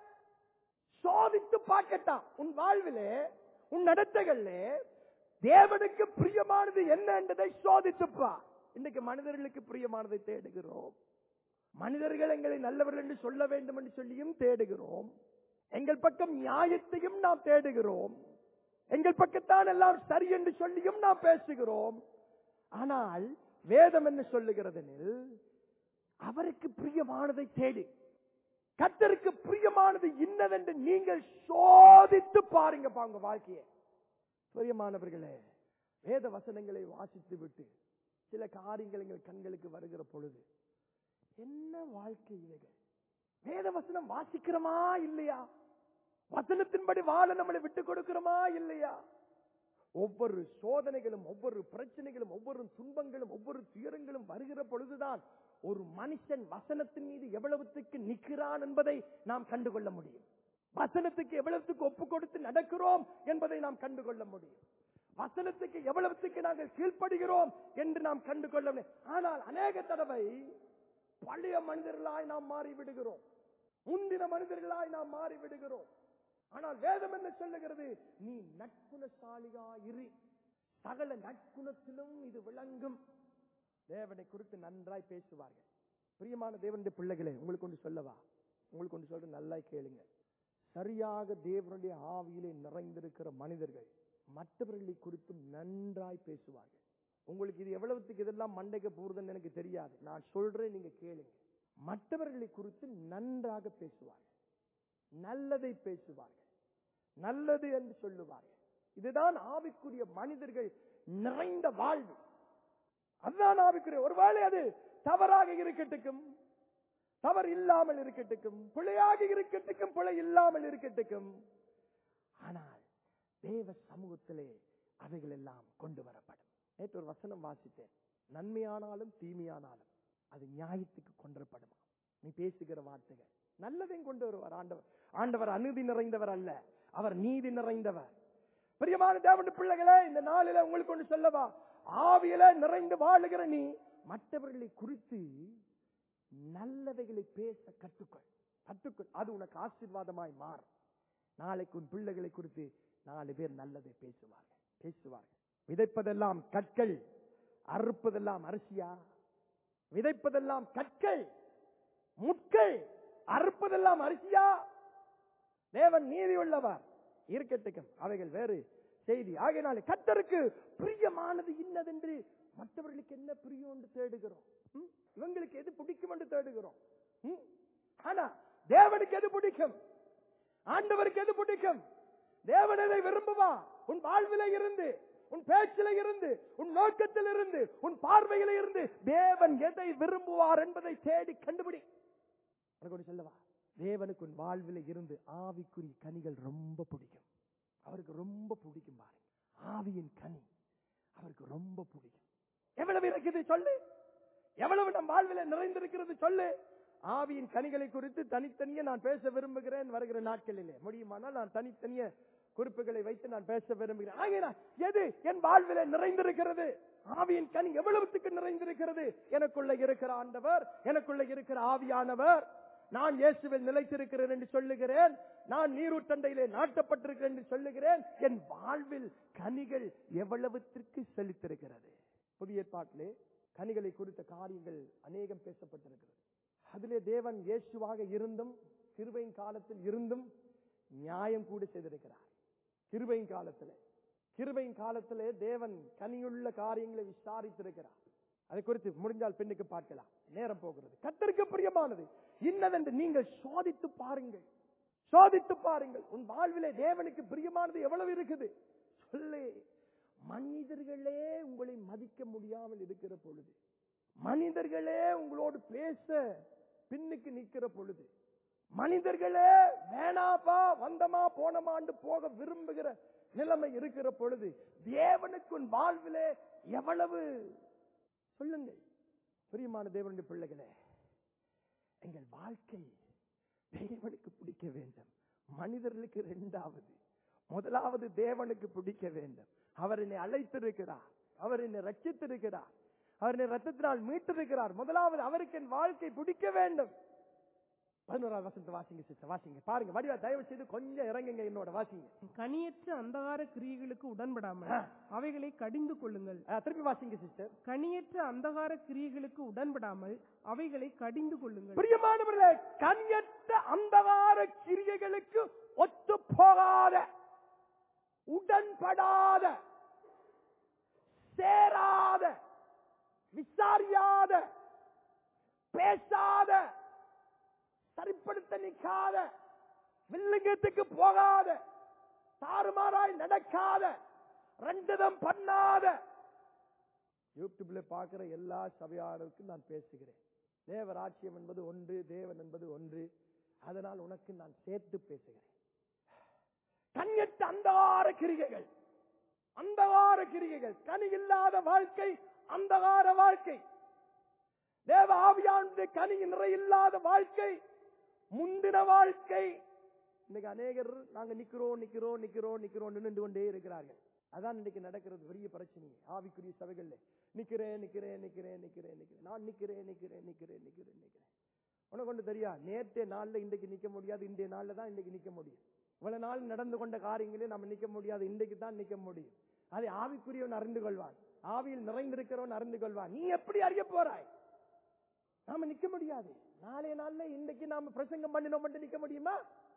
சோதித்து பார்க்கட்டான் உன் வாழ்விலே உன் நடத்தைகளிலே தேவனுக்கு பிரியமானது என்ன என்பதை சோதித்துப்பா இன்னைக்கு மனிதர்களுக்கு பிரியமானதை தேடுகிறோம் மனிதர்கள் எங்களை நல்லவர்கள் என்று சொல்ல வேண்டும் என்று சொல்லியும் தேடுகிறோம் எங்கள் பக்கம் நியாயத்தையும் நாம் தேடுகிறோம் எங்கள் பக்கத்தான் எல்லாம் சரி என்று சொல்லியும் நாம் பேசுகிறோம் ஆனால் வேதம் என்ன சொல்லுகிறதெனில் அவருக்கு பிரியமானதை தேடு கத்தருக்கு பிரியமானது இன்னதென்று நீங்கள் சோதித்து பாருங்கப்பா உங்க வாழ்க்கையை பிரியமானவர்களே வேத வசனங்களை வாசித்து விட்டு சில காரியங்கள் எங்கள் கண்களுக்கு வருகிற பொழுது என்ன வாழ்க்கை இவைகள் வேத வசனம் வாசிக்கிறோமா இல்லையா வசனத்தின்படி வாழ நம்மளை விட்டு கொடுக்கிறோமா இல்லையா ஒவ்வொரு சோதனைகளும் ஒவ்வொரு பிரச்சனைகளும் ஒவ்வொரு துன்பங்களும் ஒவ்வொரு துயரங்களும் வருகிற பொழுதுதான் ஒரு மனுஷன் வசனத்தின் மீது எவ்வளவுத்துக்கு நிற்கிறான் என்பதை நாம் கண்டுகொள்ள முடியும் வசனத்துக்கு எவ்வளவுத்துக்கு ஒப்பு கொடுத்து நடக்கிறோம் என்பதை நாம் கண்டுகொள்ள முடியும் வசனத்துக்கு எவ்வளவுத்துக்கு நாங்கள் கீழ்ப்படுகிறோம் என்று நாம் கண்டுகொள்ள முடியும் ஆனால் அநேக தடவை பழைய மனிதர்களாய் நாம் மாறி விடுகிறோம் முந்தின மனிதர்களாய் நாம் மாறி விடுகிறோம் ஆனால் வேதம் என்ன சொல்லுகிறது நீ நற்குணசாலியா இரு சகல நற்குணத்திலும் இது விளங்கும் தேவனை குறித்து நன்றாய் பேசுவார்கள் பிரியமான தேவனுடைய பிள்ளைகளே உங்களுக்கு ஒன்று சொல்லவா உங்களுக்கு ஒன்று சொல்ற நல்லா கேளுங்க சரியாக தேவனுடைய ஆவியிலே நிறைந்திருக்கிற மனிதர்கள் மற்றவர்களை குறித்தும் நன்றாய் பேசுவார்கள் உங்களுக்கு இது எவ்வளவுத்துக்கு இதெல்லாம் மண்டைக்கு போறதுன்னு எனக்கு தெரியாது நான் சொல்றேன் நீங்க கேளுங்க மற்றவர்களை குறித்து நன்றாக பேசுவார்கள் நல்லதை பேசுவார்கள் நல்லது என்று சொல்லுவார்கள் இதுதான் ஆவிக்குரிய மனிதர்கள் நிறைந்த வாழ்வு அதுதான் ஆவிக்குரிய ஒருவேளை அது தவறாக இருக்கட்டுக்கும் தவறு இல்லாமல் இருக்கட்டுக்கும் பிழையாக இருக்கட்டுக்கும் பிழை இல்லாமல் இருக்கட்டுக்கும் ஆனால் தேவ சமூகத்திலே அவைகள் எல்லாம் கொண்டு வரப்படும் நேற்று ஒரு வசனம் வாசித்தேன் நன்மையானாலும் தீமையானாலும் அது நியாயத்துக்கு கொண்டு வரப்படுமா நீ பேசுகிற வார்த்தைகள் நல்லதையும் கொண்டு வருவார் ஆண்டவர் ஆண்டவர் அநீதி நிறைந்தவர் அல்ல அவர் நீதி நிறைந்தவர் பிரியமான தேவனுடைய பிள்ளைகளே இந்த நாளில உங்களுக்கு ஒன்று சொல்லவா ஆவியில நிறைந்து வாழுகிற நீ மற்றவர்களை குறித்து நல்லவைகளை பேச கற்றுக்கொள் கற்றுக்கொள் அது உனக்கு ஆசீர்வாதமாய் மாறும் நாளைக்கு உன் பிள்ளைகளை குறித்து நாலு பேர் நல்லதை பேசுவார்கள் பேசுவார்கள் விதைப்பதெல்லாம் கற்கள் அறுப்பதெல்லாம் அரிசியா விதைப்பதெல்லாம் கற்கள் முட்கள் அறுப்பதெல்லாம் அரிசியா தேவன் நீதி உள்ளவர் இருக்கட்டுக்கும் அவைகள் வேறு செய்தி ஆகையினாலே கத்தருக்கு பிரியமானது இன்னதென்று மற்றவர்களுக்கு என்ன பிரியம் என்று தேடுகிறோம் ம்? இவங்களுக்கு எது பிடிக்கும் என்று தேடுகிறோம் ம்? ஆனா தேவனுக்கு எது பிடிக்கும் ஆண்டவருக்கு எது பிடிக்கும் தேவன் எதை விரும்புவா உன் வாழ்வில இருந்து உன் பேச்சில இருந்து உன் நோக்கத்தில் இருந்து உன் பார்வையில இருந்து தேவன் எதை விரும்புவார் என்பதை தேடி கண்டுபிடி உனக்கு ஒன்று சொல்லவா தேவனுக்கு உன் வாழ்வில இருந்து ஆவிக்குரிய கனிகள் ரொம்ப பிடிக்கும் அவருக்கு ரொம்ப பிடிக்கும் பாருங்க ஆவியின் கனி அவருக்கு ரொம்ப பிடிக்கும் எவ்வளவு இருக்குது சொல்லு எவ்வளவு நம் வாழ்வில நிறைந்திருக்கிறது சொல்லு ஆவியின் கனிகளை குறித்து தனித்தனியே நான் பேச விரும்புகிறேன் வருகிற நாட்களிலே முடியுமானால் நான் தனித்தனிய குறிப்புகளை வைத்து நான் பேச விரும்புகிறேன் ஆகையினால் எது என் வாழ்வில நிறைந்திருக்கிறது ஆவியின் கனி எவ்வளவுத்துக்கு நிறைந்திருக்கிறது எனக்குள்ள இருக்கிற ஆண்டவர் எனக்குள்ள இருக்கிற ஆவியானவர் நான் இயேசுவில் நிலைத்திருக்கிறேன் என்று சொல்லுகிறேன் நான் நீரூற்றண்டையிலே நாட்டப்பட்டிருக்கிறேன் என்று சொல்லுகிறேன் என் வாழ்வில் கனிகள் எவ்வளவுத்திற்கு செலுத்திருக்கிறது புதிய ஏற்பாட்டிலே கனிகளை குறித்த காரியங்கள் அநேகம் பேசப்பட்டிருக்கிறது அதிலே தேவன் இயேசுவாக இருந்தும் கிருபையின் காலத்தில் இருந்தும் நியாயம் கூட செய்திருக்கிறார் கிருபையின் காலத்திலே கிருபையின் காலத்திலே தேவன் கனியுள்ள காரியங்களை விசாரித்திருக்கிறார் அதை குறித்து முடிஞ்சால் பெண்ணுக்கு பார்க்கலாம் நேரம் போகிறது கத்தருக்கு பிரியமானது இன்னதென்று நீங்கள் சோதித்து பாருங்கள் சோதித்து பாருங்கள் உன் வாழ்விலே தேவனுக்கு பிரியமானது எவ்வளவு இருக்குது சொல்லு மனிதர்களே உங்களை மதிக்க முடியாமல் இருக்கிற பொழுது மனிதர்களே உங்களோடு பேச பின்னுக்கு நிக்கிற பொழுது மனிதர்களே வேணாப்பா வந்தமா போனமாண்டு போக விரும்புகிற நிலைமை இருக்கிற பொழுது தேவனுக்கு உன் வாழ்விலே எவ்வளவு சொல்லுங்கள் பிரியமான தேவனுடைய பிள்ளைகளே எங்கள் வாழ்க்கை தேவனுக்கு பிடிக்க வேண்டும் மனிதர்களுக்கு இரண்டாவது முதலாவது தேவனுக்கு பிடிக்க வேண்டும் அவர் என்னை அழைத்திருக்கிறார் அவர் என்னை ரட்சித்திருக்கிறார் அவர் என்னை ரத்தத்தினால் மீட்டிருக்கிறார் முதலாவது அவருக்கு என் வாழ்க்கை பிடிக்க வேண்டும் பதினோராவது வசனத்தை வாசிங்க சிஸ்டர் வாசிங்க பாருங்க வடிவா தயவு செய்து கொஞ்சம் இறங்குங்க என்னோட வாசிங்க கனியற்ற அந்தகார கிரியைகளுக்கு உடன்படாமல் அவைகளை கடிந்து கொள்ளுங்கள் ஆ, திருப்பி வாசிங்க சிஸ்டர் கனியற்ற அந்தகார கிரியைகளுக்கு உடன்படாமல் அவைகளை கடிந்து கொள்ளுங்கள் பிரியமானவர்களே கண்யற்ற அந்தகார கிரியைகளுக்கு ஒத்து போகாத உடன்படாத சேராத விசாரியாத பேசாத சரிப்படுத்த நிற்காத வில்லுங்கத்துக்கு போகாத தாறுமாறாய் நடக்காத ரெண்டுதம் பண்ணாத யூடியூப்ல பார்க்கிற எல்லா சபையாளருக்கும் நான் பேசுகிறேன் தேவராட்சியம் என்பது ஒன்று தேவன் என்பது ஒன்று அதனால் உனக்கு நான் சேர்த்து பேசுகிறேன் கண்யற்ற அந்தகார கிரிகைகள் அந்தகார கிரிகைகள் கனி இல்லாத வாழ்க்கை அந்தகார வாழ்க்கை தேவ ஆவியானுடைய கனி நிறை இல்லாத வாழ்க்கை முந்தின வாழ்க்கை இன்னைக்கு அநேகர் நாங்க நிக்கிறோம் நிக்கிறோம் நிக்கிறோம் நிக்கிறோம் நின்று கொண்டே இருக்கிறார்கள் அதான் இன்னைக்கு நடக்கிறது பெரிய பிரச்சனை ஆவிக்குரிய சபைகள்ல நிக்கிறேன் நிக்கிறேன் நிக்கிறேன் நிக்கிறேன் நிக்கிறேன் நான் நிக்கிறேன் நிக்கிறேன் நிக்கிறேன் நிக்கிறேன் நிக்கிறேன் உனக்கு ஒன்று தெரியா நேற்றைய நாள்ல இன்றைக்கு நிக்க முடியாது இன்றைய நாள்ல தான் இன்றைக்கு நிக்க முடியும் இவ்வளவு நாள் நடந்து கொண்ட காரியங்களே நம்ம நிக்க முடியாது இன்றைக்கு தான் நிக்க முடியும் அதை ஆவிக்குரியவன் அறிந்து கொள்வான் ஆவியில் நிறைந்திருக்கிறவன் அறிந்து கொள்வான் நீ எப்படி அறிய போறாய் நாம நிக்க முடியாது நாளைய நாள்ல இன்னைக்கு நாம பிரசங்கம் பண்ணினோம் மட்டும் நிக்க முடியுமா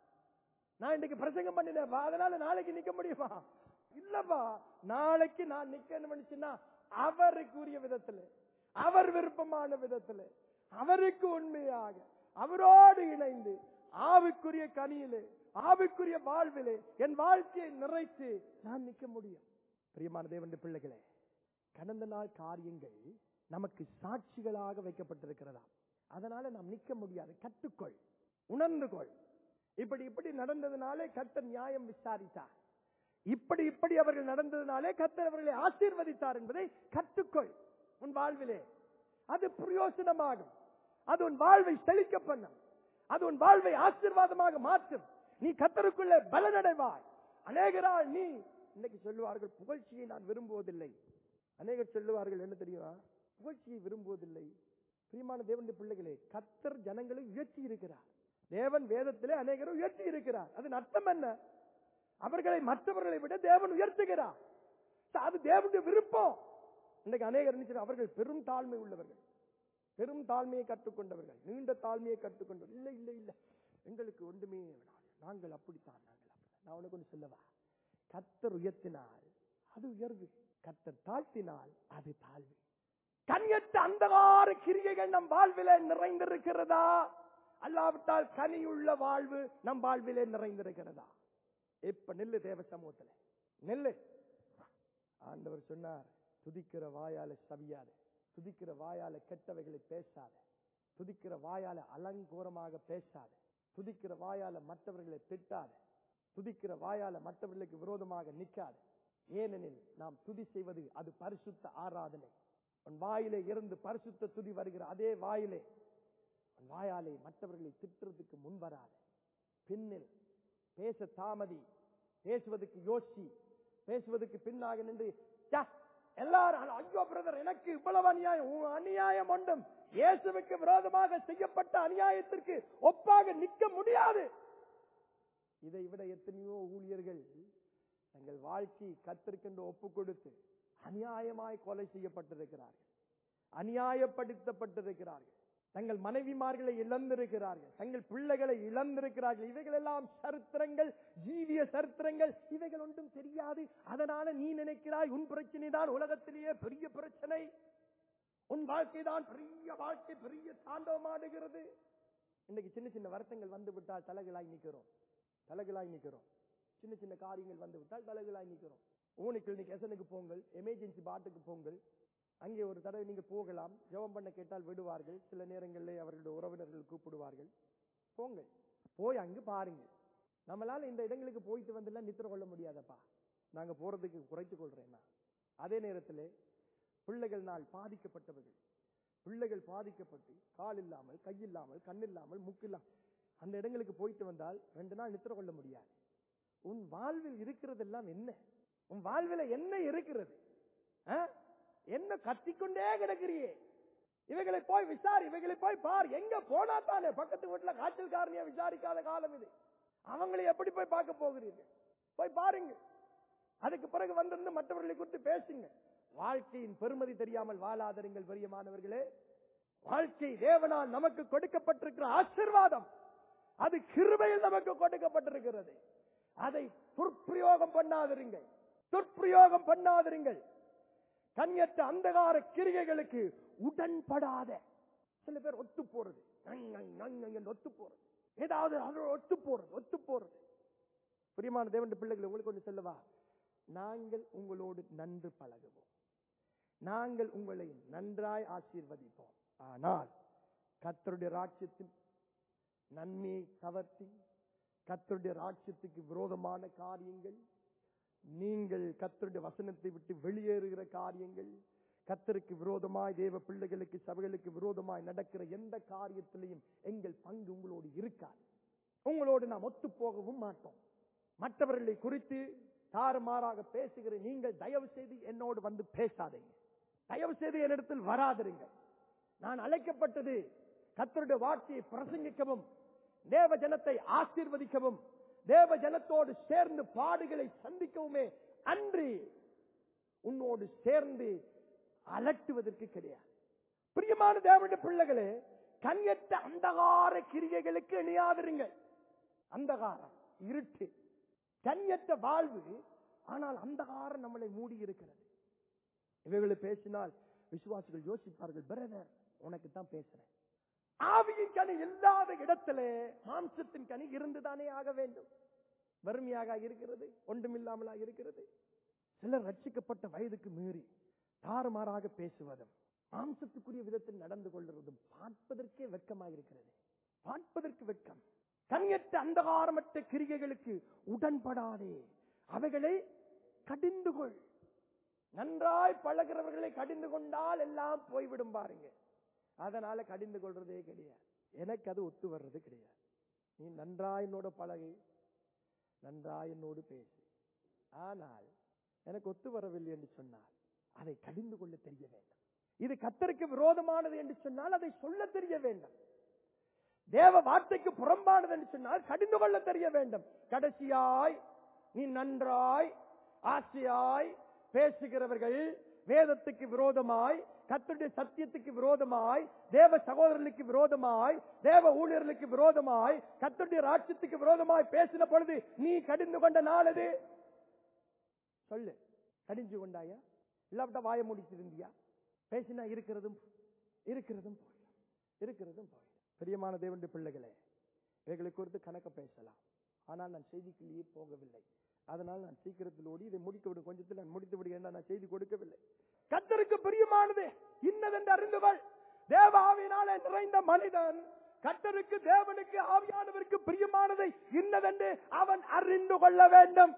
நான் இன்னைக்கு பிரசங்கம் பண்ணினேன் அதனால நாளைக்கு நிக்க முடியுமா இல்லப்பா நாளைக்கு நான் நிக்கணும்னு அவருக்குரிய விதத்துல அவர் விருப்பமான விதத்துல அவருக்கு உண்மையாக அவரோடு இணைந்து ஆவிக்குரிய கனியிலே ஆவிக்குரிய வாழ்விலே என் வாழ்க்கையை நிறைத்து நான் நிக்க முடியும் பிரியமான தேவனுடைய பிள்ளைகளே கடந்த நாள் காரியங்கள் நமக்கு சாட்சிகளாக வைக்கப்பட்டிருக்கிறதா அதனால நாம் நிக்க முடியாது கற்றுக்கொள் உணர்ந்து கொள் இப்படி இப்படி நடந்ததுனாலே கர்த்தர் நியாயம் விசாரித்தார் இப்படி இப்படி அவர்கள் நடந்ததுனாலே கர்த்தர் அவர்களை ஆசீர்வதித்தார் என்பதை கற்றுக்கொள் உன் வாழ்விலே அது பிரயோசனமாகும் அது உன் வாழ்வை செழிக்க பண்ணும் அது உன் வாழ்வை ஆசீர்வாதமாக மாற்றும் நீ கத்தருக்குள்ளே பலனடைவாய் அநேகரால் நீ இன்னைக்கு சொல்லுவார்கள் புகழ்ச்சியை நான் விரும்புவதில்லை அநேகர் சொல்லுவார்கள் என்ன தெரியுமா புகழ்ச்சியை விரும்புவதில்லை பிரியமான தேவனுடைய பிள்ளைகளே கத்தர் ஜனங்களை உயர்த்தி இருக்கிறார் தேவன் வேதத்திலே அநேகரை உயர்த்தி இருக்கிறார் அதன் அர்த்தம் என்ன அவர்களை மற்றவர்களை விட தேவன் உயர்த்துகிறார் அது தேவனுடைய விருப்பம் இன்னைக்கு அநேகர் நினைச்சு அவர்கள் பெரும் தாழ்மை உள்ளவர்கள் பெரும் தாழ்மையை கற்றுக்கொண்டவர்கள் நீண்ட தாழ்மையை கற்றுக்கொண்டவர்கள் இல்லை இல்லை இல்லை எங்களுக்கு ஒன்றுமே வேணாம் நாங்கள் அப்படித்தான் நாங்கள் அப்படித்தான் நான் உனக்கு ஒன்று சொல்லவா கத்தர் உயர்த்தினால் அது உயர்வு கத்தர் தாழ்த்தினால் அது தாழ்வு கண்யற்ற அந்தகார கிரியைகள் நம் வாழ்விலே நிறைந்திருக்கிறதா அல்லாவிட்டால் கனியுள்ள வாழ்வு நம் வாழ்விலே நிறைந்திருக்கிறதா இப்ப நெல்லு தேவ சமூகத்துல நெல்லு ஆண்டவர் சொன்னார் துதிக்கிற வாயால சவியாத துதிக்கிற வாயால கெட்டவைகளை பேசாத துதிக்கிற வாயால அலங்கோரமாக பேசாத துதிக்கிற வாயால மற்றவர்களை திட்டாத துதிக்கிற வாயால மற்றவர்களுக்கு விரோதமாக நிற்காத ஏனெனில் நாம் துதி செய்வது அது பரிசுத்த ஆராதனை உன் வாயிலே இருந்து பரிசுத்த துதி வருகிற அதே வாயிலே உன் வாயாலே மற்றவர்களை திட்டுறதுக்கு முன் வராத பின்னில் பேச தாமதி பேசுவதற்கு யோசி பேசுவதற்கு பின்னாக நின்று "ச்ச, எல்லாரும் ஐயோ பிரதர் எனக்கு இவ்வளவு அநியாயம் உன் அநியாயம் ஒன்றும் இயேசுவுக்கு விரோதமாக செய்யப்பட்ட அநியாயத்திற்கு ஒப்பாக நிற்க முடியாது இதை விட எத்தனையோ ஊழியர்கள் தங்கள் வாழ்க்கை கத்திருக்கின்ற ஒப்பு கொடுத்து அநியாயமாய் கொலை செய்யப்பட்டிருக்கிறார்கள் அநியாயப்படுத்தப்பட்டிருக்கிறார்கள் தங்கள் மனைவிமார்களை இழந்திருக்கிறார்கள் தங்கள் பிள்ளைகளை இழந்திருக்கிறார்கள் இவைகள் எல்லாம் சரித்திரங்கள் ஜீவிய சரித்திரங்கள் இவைகள் ஒன்றும் தெரியாது அதனால நீ நினைக்கிறாய் உன் பிரச்சனை தான் உலகத்திலேயே பெரிய பிரச்சனை உன் வாழ்க்கை தான் பெரிய வாழ்க்கை பெரிய தாண்டவமாடுகிறது இன்னைக்கு சின்ன சின்ன வருத்தங்கள் வந்து விட்டால் தலைகளாய் நிக்கிறோம் தலைகளாய் நிக்கிறோம் சின்ன சின்ன காரியங்கள் வந்து விட்டால் தலைகளாய் நிக்கிறோம் ஊனி கிளினிக் எசனுக்கு போங்கள் எமர்ஜென்சி பாட்டுக்கு போங்கள் அங்கே ஒரு தடவை நீங்க போகலாம் ஜெபம் பண்ண கேட்டால் விடுவார்கள் சில நேரங்களிலே அவர்களுடைய உறவினர்கள் கூப்பிடுவார்கள் போங்கள் போய் அங்கு பாருங்க நம்மளால இந்த இடங்களுக்கு போயிட்டு வந்துலாம் நித்திர கொள்ள முடியாதப்பா நாங்க போறதுக்கு குறைத்துக் கொள்றேன் நான். அதே நேரத்திலே பிள்ளைகள் நாள் பாதிக்கப்பட்டவர்கள் பிள்ளைகள் பாதிக்கப்பட்டு கால் இல்லாமல் கை இல்லாமல் கண் இல்லாமல் மூக்கு இல்லாமல் அந்த இடங்களுக்கு போயிட்டு வந்தால் ரெண்டு நாள் நித்திர கொள்ள முடியாது உன் வாழ்வில் இருக்கிறதெல்லாம் என்ன உன் வாழ்வில் என்ன இருக்கிறது ஆ? என்ன கத்திக்கொண்டே கிடக்கிறியே இவைகளை போய் விசாரி இவைகளை போய் பார் எங்க போனா தானே பக்கத்து வீட்டுல காய்ச்சல் காரணியா விசாரிக்காத காலம் இது அவங்களை எப்படி போய் பார்க்க போகிறீர்கள் போய் பாருங்க அதுக்கு பிறகு வந்திருந்து மற்றவர்களை குறித்து பேசுங்க வாழ்க்கையின் பெருமதி தெரியாமல் வாழாதருங்கள் பெரியமானவர்களே வாழ்க்கை தேவனால் நமக்கு கொடுக்கப்பட்டிருக்கிற ஆசீர்வாதம் அது கிருபையில் நமக்கு கொடுக்கப்பட்டிருக்கிறது அதை துர்ப்பிரயோகம் பண்ணாதிருங்கள் துர்ப்பிரயோகம் பண்ணாதிருங்கள் கண்யற்ற அந்தகார கிரிகைகளுக்கு உடன்படாத சில பேர் ஒத்து போறது நங், நங், நங், நங் என்று ஒத்து போறது ஏதாவது அதோட ஒத்து போறது ஒத்து போறது பிரியமான தேவனுடைய பிள்ளைகளை உங்களுக்கு ஒன்று சொல்லவா நாங்கள் உங்களோடு நன்று பழகுவோம் நாங்கள் உங்களை நன்றாய் ஆசீர்வதிப்போம் ஆனால் கர்த்தருடைய ராட்சியத்தில் நன்மையை கவர்த்தி கர்த்தருடைய ராட்சியத்துக்கு விரோதமான காரியங்கள் நீங்கள் கர்த்தருடைய வசனத்தை விட்டு வெளியேறுகிற காரியங்கள் கர்த்தருக்கு விரோதமாய் தேவ பிள்ளைகளுக்கு சபைகளுக்கு விரோதமாய் நடக்கிற எந்த காரியத்திலையும் எங்கள் பங்கு உங்களோடு இருக்காது உங்களோடு நாம் ஒத்து போகவும் மாட்டோம் மற்றவர்களை குறித்து தாறுமாறாக பேசுகிற நீங்கள் தயவு செய்து என்னோடு வந்து பேசாதீங்க தயவு செய்து என்னிடத்தில் வராதிருங்க நான் அழைக்கப்பட்டது கர்த்தருடைய வார்த்தையை பிரசங்கிக்கவும் தேவ ஜனத்தை ஆசீர்வதிக்கவும் தேவ ஜனத்தோடு சேர்ந்து பாடுகளை சந்திக்கவுமே அன்றி உன்னோடு சேர்ந்து அலட்டுவதற்கு கிடையாது பிரியமான தேவனுடைய பிள்ளைகளே கண்யற்ற அந்தகார கிரியைகளுக்கு இணையாதிருங்கள் அந்தகாரம் இருட்டு கண்யற்ற வாழ்வு ஆனால் அந்தகாரம் நம்மளை மூடி இருக்கிறது இவைகளை பேசினால் விசுவாசிகள் யோசிப்பார்கள் பிரதர் உனக்கு தான் பேசுறேன் ஆவியின் கனி இல்லாத இடத்திலே மாம்சத்தின் கனி இருந்துதானே ஆக வேண்டும் வறுமையாக இருக்கிறது ஒன்றுமில்லாமலாக இருக்கிறது சிலர் ரட்சிக்கப்பட்ட வயதுக்கு மீறி தாறுமாறாக பேசுவதும் மாம்சத்துக்குரிய விதத்தில் நடந்து கொள்வதும் பார்ப்பதற்கே வெட்கமாக இருக்கிறது பார்ப்பதற்கு வெட்கம் கண்யற்ற அந்தகாரமற்ற கிரிகைகளுக்கு உடன்படாதே அவைகளை கடிந்து கொள் நன்றாய் பழகிறவர்களை கடிந்து கொண்டால் எல்லாம் போய்விடும் பாருங்க அதனால கடிந்து கொள்றதே கிடையாது எனக்கு அது ஒத்து வர்றது கிடையாது நீ நன்றாய் என்னோட பழகு நன்றாய் என்னோடு பேசு ஆனால் எனக்கு ஒத்து வரவில்லை என்று சொன்னால் அதை கடிந்து கொள்ள தெரிய வேண்டும் இது கத்தருக்கு விரோதமானது என்று சொன்னால் அதை சொல்ல தெரிய வேண்டும் தேவ வார்த்தைக்கு புறம்பானது என்று சொன்னால் கடிந்து கொள்ள தெரிய வேண்டும் கடைசியாய் நீ நன்றாய் ஆசையாய் பேசுகிறவர்கள் வேதத்துக்கு விரோதமாய் கத்துடைய சத்தியத்துக்கு விரோதமாய் தேவ சகோதரர்களுக்கு விரோதமாய் தேவ ஊழியர்களுக்கு விரோதமாய் கத்துடைய ராட்சியத்துக்கு விரோதமாய் பேசின பொழுது நீ கடிந்து கொண்ட நாள் அது சொல்லு கடிஞ்சு கொண்டாயா இல்லாவிட்டா வாய முடிச்சிருந்தியா பேசினா இருக்கிறதும் இருக்கிறதும் போயிடும் இருக்கிறதும் போயிடும் பிரியமான தேவனுடைய பிள்ளைகளே இவைகளை குறித்து கணக்க பேசலாம் ஆனால் நான் செய்திக்குள்ளேயே போகவில்லை அதனால் நான் சீக்கிரத்தில் ஓடி இதை முடிக்க விடும் கொஞ்சத்தில் நான் முடித்து விடுகிறேன் நான் செய்தி கொடுக்கவில்லை கத்தருக்கு பிரியமானது இன்னதென்று அறிந்துகள் தேவ ஆவியினாலே நிறைந்த மனிதன் கத்தருக்கு தேவனுக்கு ஆவியானவருக்கு பிரியமானதை இன்னதென்று அவன் அறிந்து கொள்ள வேண்டும்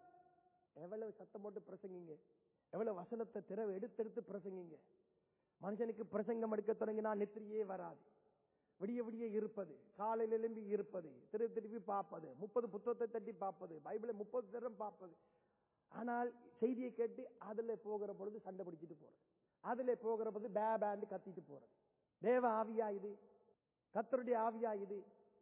எவ்வளவு சத்தம் போட்டு பிரசங்கிங்க எவ்வளவு வசனத்தை திறவை எடுத்தெடுத்து பிரசங்கிங்க மனுஷனுக்கு பிரசங்கம் எடுக்க தொடங்கினா நெத்திரியே வராது விடிய விடிய இருப்பது காலையில் எழும்பி இருப்பது திரு திருப்பி பார்ப்பது முப்பது புத்தகத்தை தட்டி பார்ப்பது பைபிளை முப்பது தரம் பார்ப்பது ஆனால் செய்தியை கேட்டு அதுல போகிற பொழுது சண்டை பிடிச்சிட்டு போறது அதுல போகிற பொழுது பே பேண்டு கத்திட்டு போறது தேவ ஆவியா இது கத்தருடைய ஆவியா இது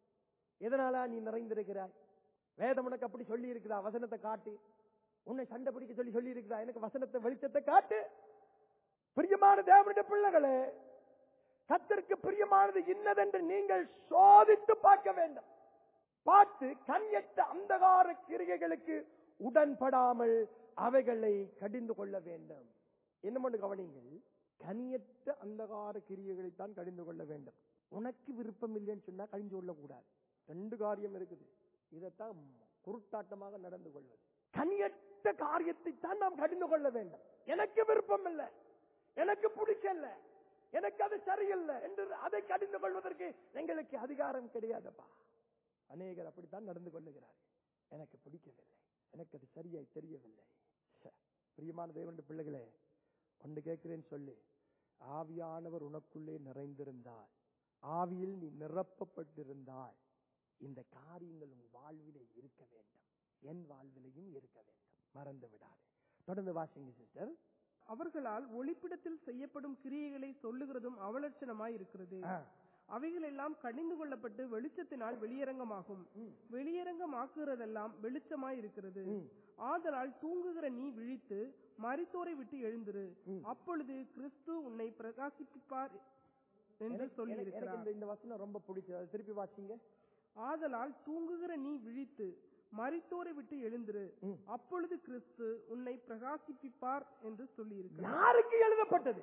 எதனால நீ நிறைந்திருக்கிறாய் வேதம் உனக்கு அப்படி சொல்லி இருக்குதா வசனத்தை காட்டு உன்னை சண்டை பிடிக்க சொல்லி சொல்லி இருக்குதா எனக்கு வசனத்தை வெளிச்சத்தை காட்டு பிரியமான தேவனுடைய பிள்ளைகளே கத்திற்கு பிரியமானது இன்னதென்று நீங்கள் சோதித்து பார்க்க வேண்டும் பார்த்து கண்யற்ற அந்தகார கிரிகைகளுக்கு உடன்படாமல் அவைகளை கடிந்து கொள்ள வேண்டும் என்ன ஒன்று கவனிங்கள் கனியற்ற அந்தகார கிரியைகளைத்தான் கடிந்து கொள்ள வேண்டும் உனக்கு விருப்பம் இல்லைன்னு சொன்னா கழிஞ்சு கொள்ளக்கூடாது ரெண்டு காரியம் இருக்குது இதைத்தான் குருட்டாட்டமாக நடந்து கொள்வது கனியற்ற காரியத்தை தான் நாம் கடிந்து கொள்ள வேண்டும் எனக்கு விருப்பம் இல்லை எனக்கு பிடிக்கல எனக்கு அது சரியில்லை என்று அதை கடிந்து கொள்வதற்கு எங்களுக்கு அதிகாரம் கிடையாதப்பா அநேகர் அப்படித்தான் நடந்து கொள்ளுகிறார்கள் எனக்கு பிடிக்கவில்லை எனக்கு அது சரியாய் தெரியவில்லை ச்சே, பிரியமான தேவனுடைய பிள்ளைகளே ஒன்று கேட்கிறேன் சொல்லு ஆவியானவர் உனக்குள்ளே நிறைந்திருந்தால் ஆவியில் நீ நிரப்பப்பட்டிருந்தால் இந்த காரியங்கள் உன் வாழ்விலே இருக்க வேண்டும் என் வாழ்விலையும் இருக்க வேண்டும் மறந்து விடாதே தொடர்ந்து வாசிங்க சிஸ்டர் அவர்களால் ஒளிப்பிடத்தில் செய்யப்படும் கிரியைகளை சொல்லுகிறதும் அவலட்சணமாய் இருக்கிறது அவைகள் எல்லாம் கடிந்து கொள்ளப்பட்டு வெளிச்சத்தினால் வெளியரங்கமாகும் வெளியரங்கமாக்குகிறதெல்லாம் வெளிச்சமாய் இருக்கிறது ஆதலால் தூங்குகிற நீ விழித்து மரித்தோரை விட்டு எழுந்திரு அப்பொழுது கிறிஸ்து உன்னை பிரகாசிப்பிப்பார் என்று எனக்கு- சொல்லி எனக்கு- எனக்கு இருக்கிறார் இந்த- இந்த வசனம் ரொம்ப பிடிச்சது அதை திருப்பி வாசிங்க ஆதலால் தூங்குகிற நீ விழித்து மரித்தோரை விட்டு எழுந்திரு ம். அப்பொழுது கிறிஸ்து உன்னை பிரகாசிப்பிப்பார் என்று சொல்லி இருக்கிறார் யாருக்கு எழுதப்பட்டது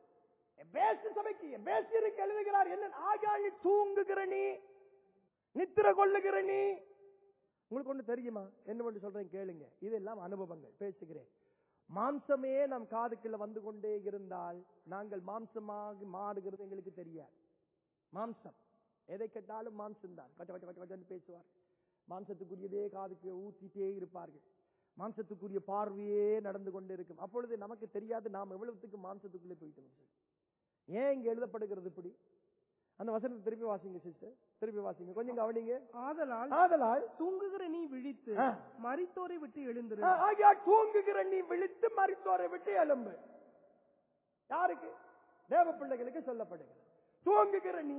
எபேசு சபைக்கு எபேசியருக்கு எழுதுகிறார் என்ன ஆகாயி தூங்குகிற நீ நித்திர கொள்ளுகிற நீ உங்களுக்கு ஒண்ணு தெரியுமா என்ன ஒன்று சொல்றேன் கேளுங்க இதெல்லாம் அனுபவங்கள் பேசுகிறேன் மாம்சமே நம் காதுக்குள்ள வந்து கொண்டே இருந்தால் நாங்கள் மாம்சமாக மாறுகிறது எங்களுக்கு தெரியாது மாம்சம் எதை கேட்டாலும் மாம்சம் தான் கச்ச கச்ச கச்ச கச்சன்னு பேசுவார் மாம்சத்துக்குரியதே காதுக்கு ஊத்திட்டே இருப்பார்கள் மாம்சத்துக்குரிய பார்வையே நடந்து கொண்டே இருக்கும் அப்பொழுது நமக்கு தெரியாது நாம் எவ்வளவுத்துக்கு மாம்சத்துக்குள்ளே போயிட்டோம் சொல்லி. ஏன் இங்க எழுதப்படுகிறது இப்படி அந்த வசனத்தை திருப்பி வாசிங்க சிஸ்டர் திருப்பி வாசிங்க கொஞ்சம் கவனிங்க ஆதலால் ஆதலால் தூங்குகிற நீ விழித்து ஆ. மரித்தோரை விட்டு எழுந்திரு ஆ, ஆகியா தூங்குகிற நீ விழித்து மறித்தோரை விட்டு எலும்பு யாருக்கு தேவ பிள்ளைகளுக்கு சொல்லப்படுகிறது தூங்குகிற நீ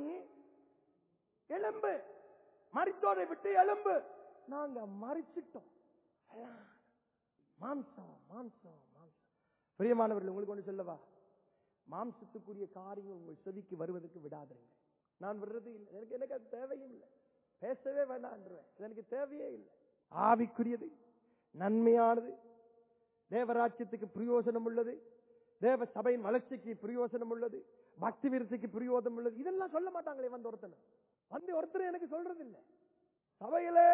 எலும்பு மறித்தோரை விட்டு எலும்பு நாங்க மறிச்சிட்டோம் மாம்சம் மாம்சம் மாம்சம் பிரியமானவர்கள் உங்களுக்கு ஒன்று சொல்லவா மாம்சத்துக்குரிய காரியங்கள் உங்கள் செவிக்கு வருவதற்கு விடாதீங்க நான் விடுறது இல்லை எனக்கு எனக்கு அது தேவையும் இல்லை பேசவே வேண்டான்றேன் இது எனக்கு தேவையே இல்லை ஆவிக்குரியது நன்மையானது தேவராட்சியத்துக்கு பிரயோஜனம் உள்ளது தேவ சபையின் வளர்ச்சிக்கு பிரயோஜனம் உள்ளது பக்தி விருத்திக்கு பிரயோஜனம் உள்ளது இதெல்லாம் சொல்ல மாட்டாங்களே வந்து ஒருத்தனை வந்து ஒருத்தர் எனக்கு சொல்றது இல்லை சபையிலே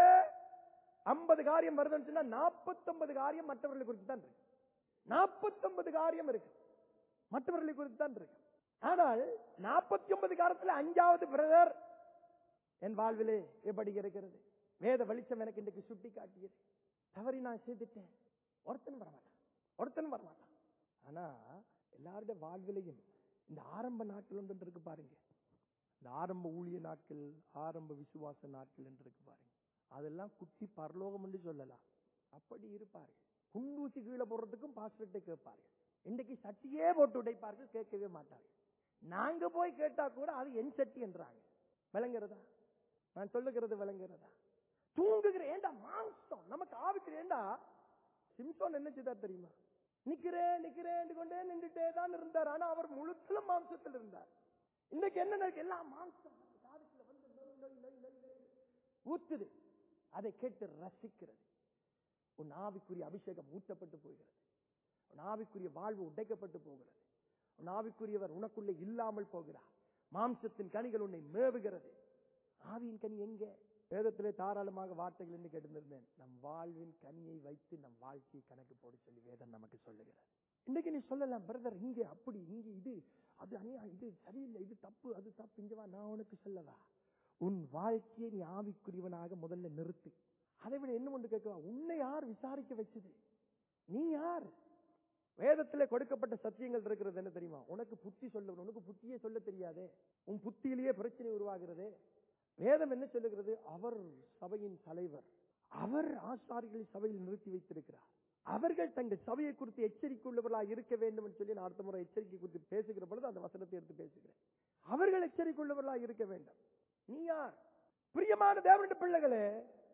ஐம்பது காரியம் வருதுன்னு சொன்னா நாற்பத்தொன்பது காரியம் மற்றவர்களை குறித்து தான் இருக்கு நாற்பத்தொன்பது காரியம் இருக்கு மற்றவர்களை குறித்து தான் இருக்கு ஆனால் நாற்பத்தி ஒன்பது காலத்துல அஞ்சாவது பிரதர் என் வாழ்விலே எப்படி இருக்கிறது வேத வெளிச்சம் எனக்கு இன்றைக்கு சுட்டி காட்டியது தவறி நான் செய்துட்டேன் ஒருத்தன் வரமாட்டான் ஒருத்தன் வரமாட்டான் ஆனா எல்லாருடைய வாழ்விலையும் இந்த ஆரம்ப நாட்கள் ஒன்று இருக்கு பாருங்க இந்த ஆரம்ப ஊழிய நாட்கள் ஆரம்ப விசுவாச நாட்கள் என்று இருக்கு பாருங்க அதெல்லாம் குட்டி பரலோகம் என்று சொல்லலாம் அப்படி இருப்பார்கள் குண்டூசி கீழே போடுறதுக்கும் பாஸ்டர்கிட்ட கேட்பார்கள் இன்றைக்கு சட்டியே போட்டு உடைப்பார்கள் கேட்கவே மாட்டார்கள் நாங்க போய் கேட்டா கூட அது என் சட்டி என்றாங்க விளங்குறதா நான் சொல்லுகிறது விளங்குறதா தூங்குகிற ஏண்டா மாம்சம் நமக்கு ஆவிக்கிற ஏண்டா சிம்சோன் என்ன செய்தார் தெரியுமா நிக்கிறேன் நிக்கிறேன் கொண்டே நின்றுட்டே தான் இருந்தார் ஆனா அவர் முழுத்திலும் மாம்சத்தில் இருந்தார் இன்னைக்கு என்ன நடக்கு எல்லாம் மாம்சம் நம்ம காதுக்குள்ள வந்து நொய், நொய், நொய், நொய், நொய். ஊத்துது அதை கேட்டு ரசிக்கிறது உன் ஆவிக்குரிய அபிஷேகம் ஊற்றப்பட்டு போகிறது உன் ஆவிக்குரிய வாழ்வு உடைக்கப்பட்டு போகிறது உன் ஆவிக்குரியவர் உனக்குள்ளே இல்லாமல் போகிறார் மாம்சத்தின் கனிகள் உன்னை மேவுகிறது ஆவியின் கனி எங்க வேதத்திலே தாராளமாக வார்த்தைகள் என்று கேட்டிருந்தேன் நம் வாழ்வின் கனியை வைத்து நம் வாழ்க்கையை கணக்கு போட சொல்லி வேதம் நமக்கு சொல்லுகிறது இன்னைக்கு நீ சொல்லலாம் பிரதர் இங்க அப்படி இங்க இது அது அநியா இது சரியில்லை இது தப்பு அது தப்பு இங்க வா நான் உனக்கு சொல்லவா உன் வாழ்க்கையை நீ ஆவிக்குரியவனாக முதல்ல நிறுத்து அதை விட என்ன ஒன்று கேட்கவா உன்னை யார் விசாரிக்க வச்சது நீ யார் வேதத்திலே கொடுக்கப்பட்ட சத்தியங்கள் இருக்கிறது என்ன தெரியுமா உனக்கு புத்தி சொல்ல உனக்கு புத்தியே சொல்ல தெரியாதே உன் புத்தியிலேயே பிரச்சனை உருவாகிறதே வேதம் என்ன சொல்லுகிறது அவர் சபையின் தலைவர் அவர் ஆசாரிகளை சபையில் நிறுத்தி வைத்திருக்கிறார் அவர்கள் தங்கள் சபையை குறித்து எச்சரிக்கை உள்ளவர்களாக இருக்க வேண்டும் என்று சொல்லி நான் அடுத்த முறை எச்சரிக்கை குறித்து பேசுகிற பொழுது அந்த வசனத்தை எடுத்து பேசுகிறேன் அவர்கள் எச்சரிக்கை உள்ளவர்களாக இருக்க வேண்டும் நீ யார் பிரியமான தேவனுடைய பிள்ளைகளே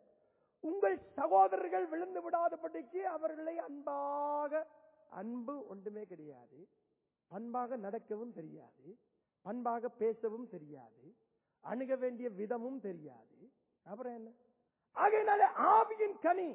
உங்கள் சகோதரர்கள் விழுந்து விடாதபடிக்கு அவர்களை அன்பாக அன்பு ஒன்றுமே கிடையாது பண்பாக நடக்கவும் தெரியாது பண்பாக பேசவும் தெரியாது அணுக வேண்டிய விதமும் தெரியாது அப்புறம் என்ன ஆகையினால ஆவியின் கனி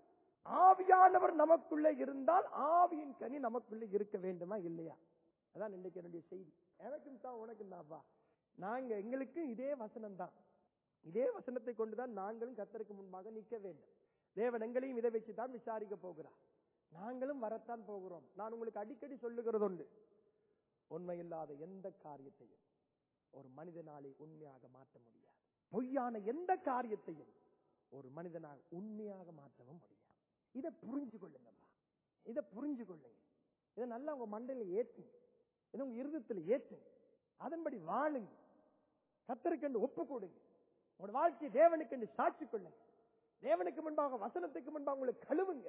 ஆவியானவர் நமக்குள்ளே இருந்தால் ஆவியின் கனி நமக்குள்ளே இருக்க வேண்டுமா இல்லையா அதான் இன்னைக்கு என்னுடைய செய்தி எனக்கும் தான் உனக்கும் தான்ப்பா நாங்க எங்களுக்கு இதே வசனம் தான் இதே வசனத்தை கொண்டுதான் நாங்களும் கத்தருக்கு முன்பாக நிற்க வேண்டும் தேவன் எங்களையும் இதை வச்சு தான் விசாரிக்க போகிறார் நாங்களும் வரத்தான் போகிறோம் நான் உங்களுக்கு அடிக்கடி சொல்லுகிறது உண்டு உண்மையில்லாத எந்த காரியத்தையும் ஒரு மனிதனாலே உண்மையாக மாற்ற முடியாது பொய்யான எந்த காரியத்தையும் ஒரு மனிதனால் உண்மையாக மாற்றவும் முடியாது இதை புரிஞ்சு கொள்ளுங்கப்பா இதை புரிஞ்சு கொள்ளுங்க இதை நல்லா உங்க மண்டையில ஏற்றுங்க இதை உங்க இருதயத்துல ஏற்றுங்க அதன்படி வாழுங்க கத்தருக்கென்று ஒப்பு கொடுங்க உங்களோட வாழ்க்கையை தேவனுக்கென்று சாட்சி கொள்ளுங்க தேவனுக்கு முன்பாக வசனத்துக்கு முன்பாக உங்களை கழுவுங்க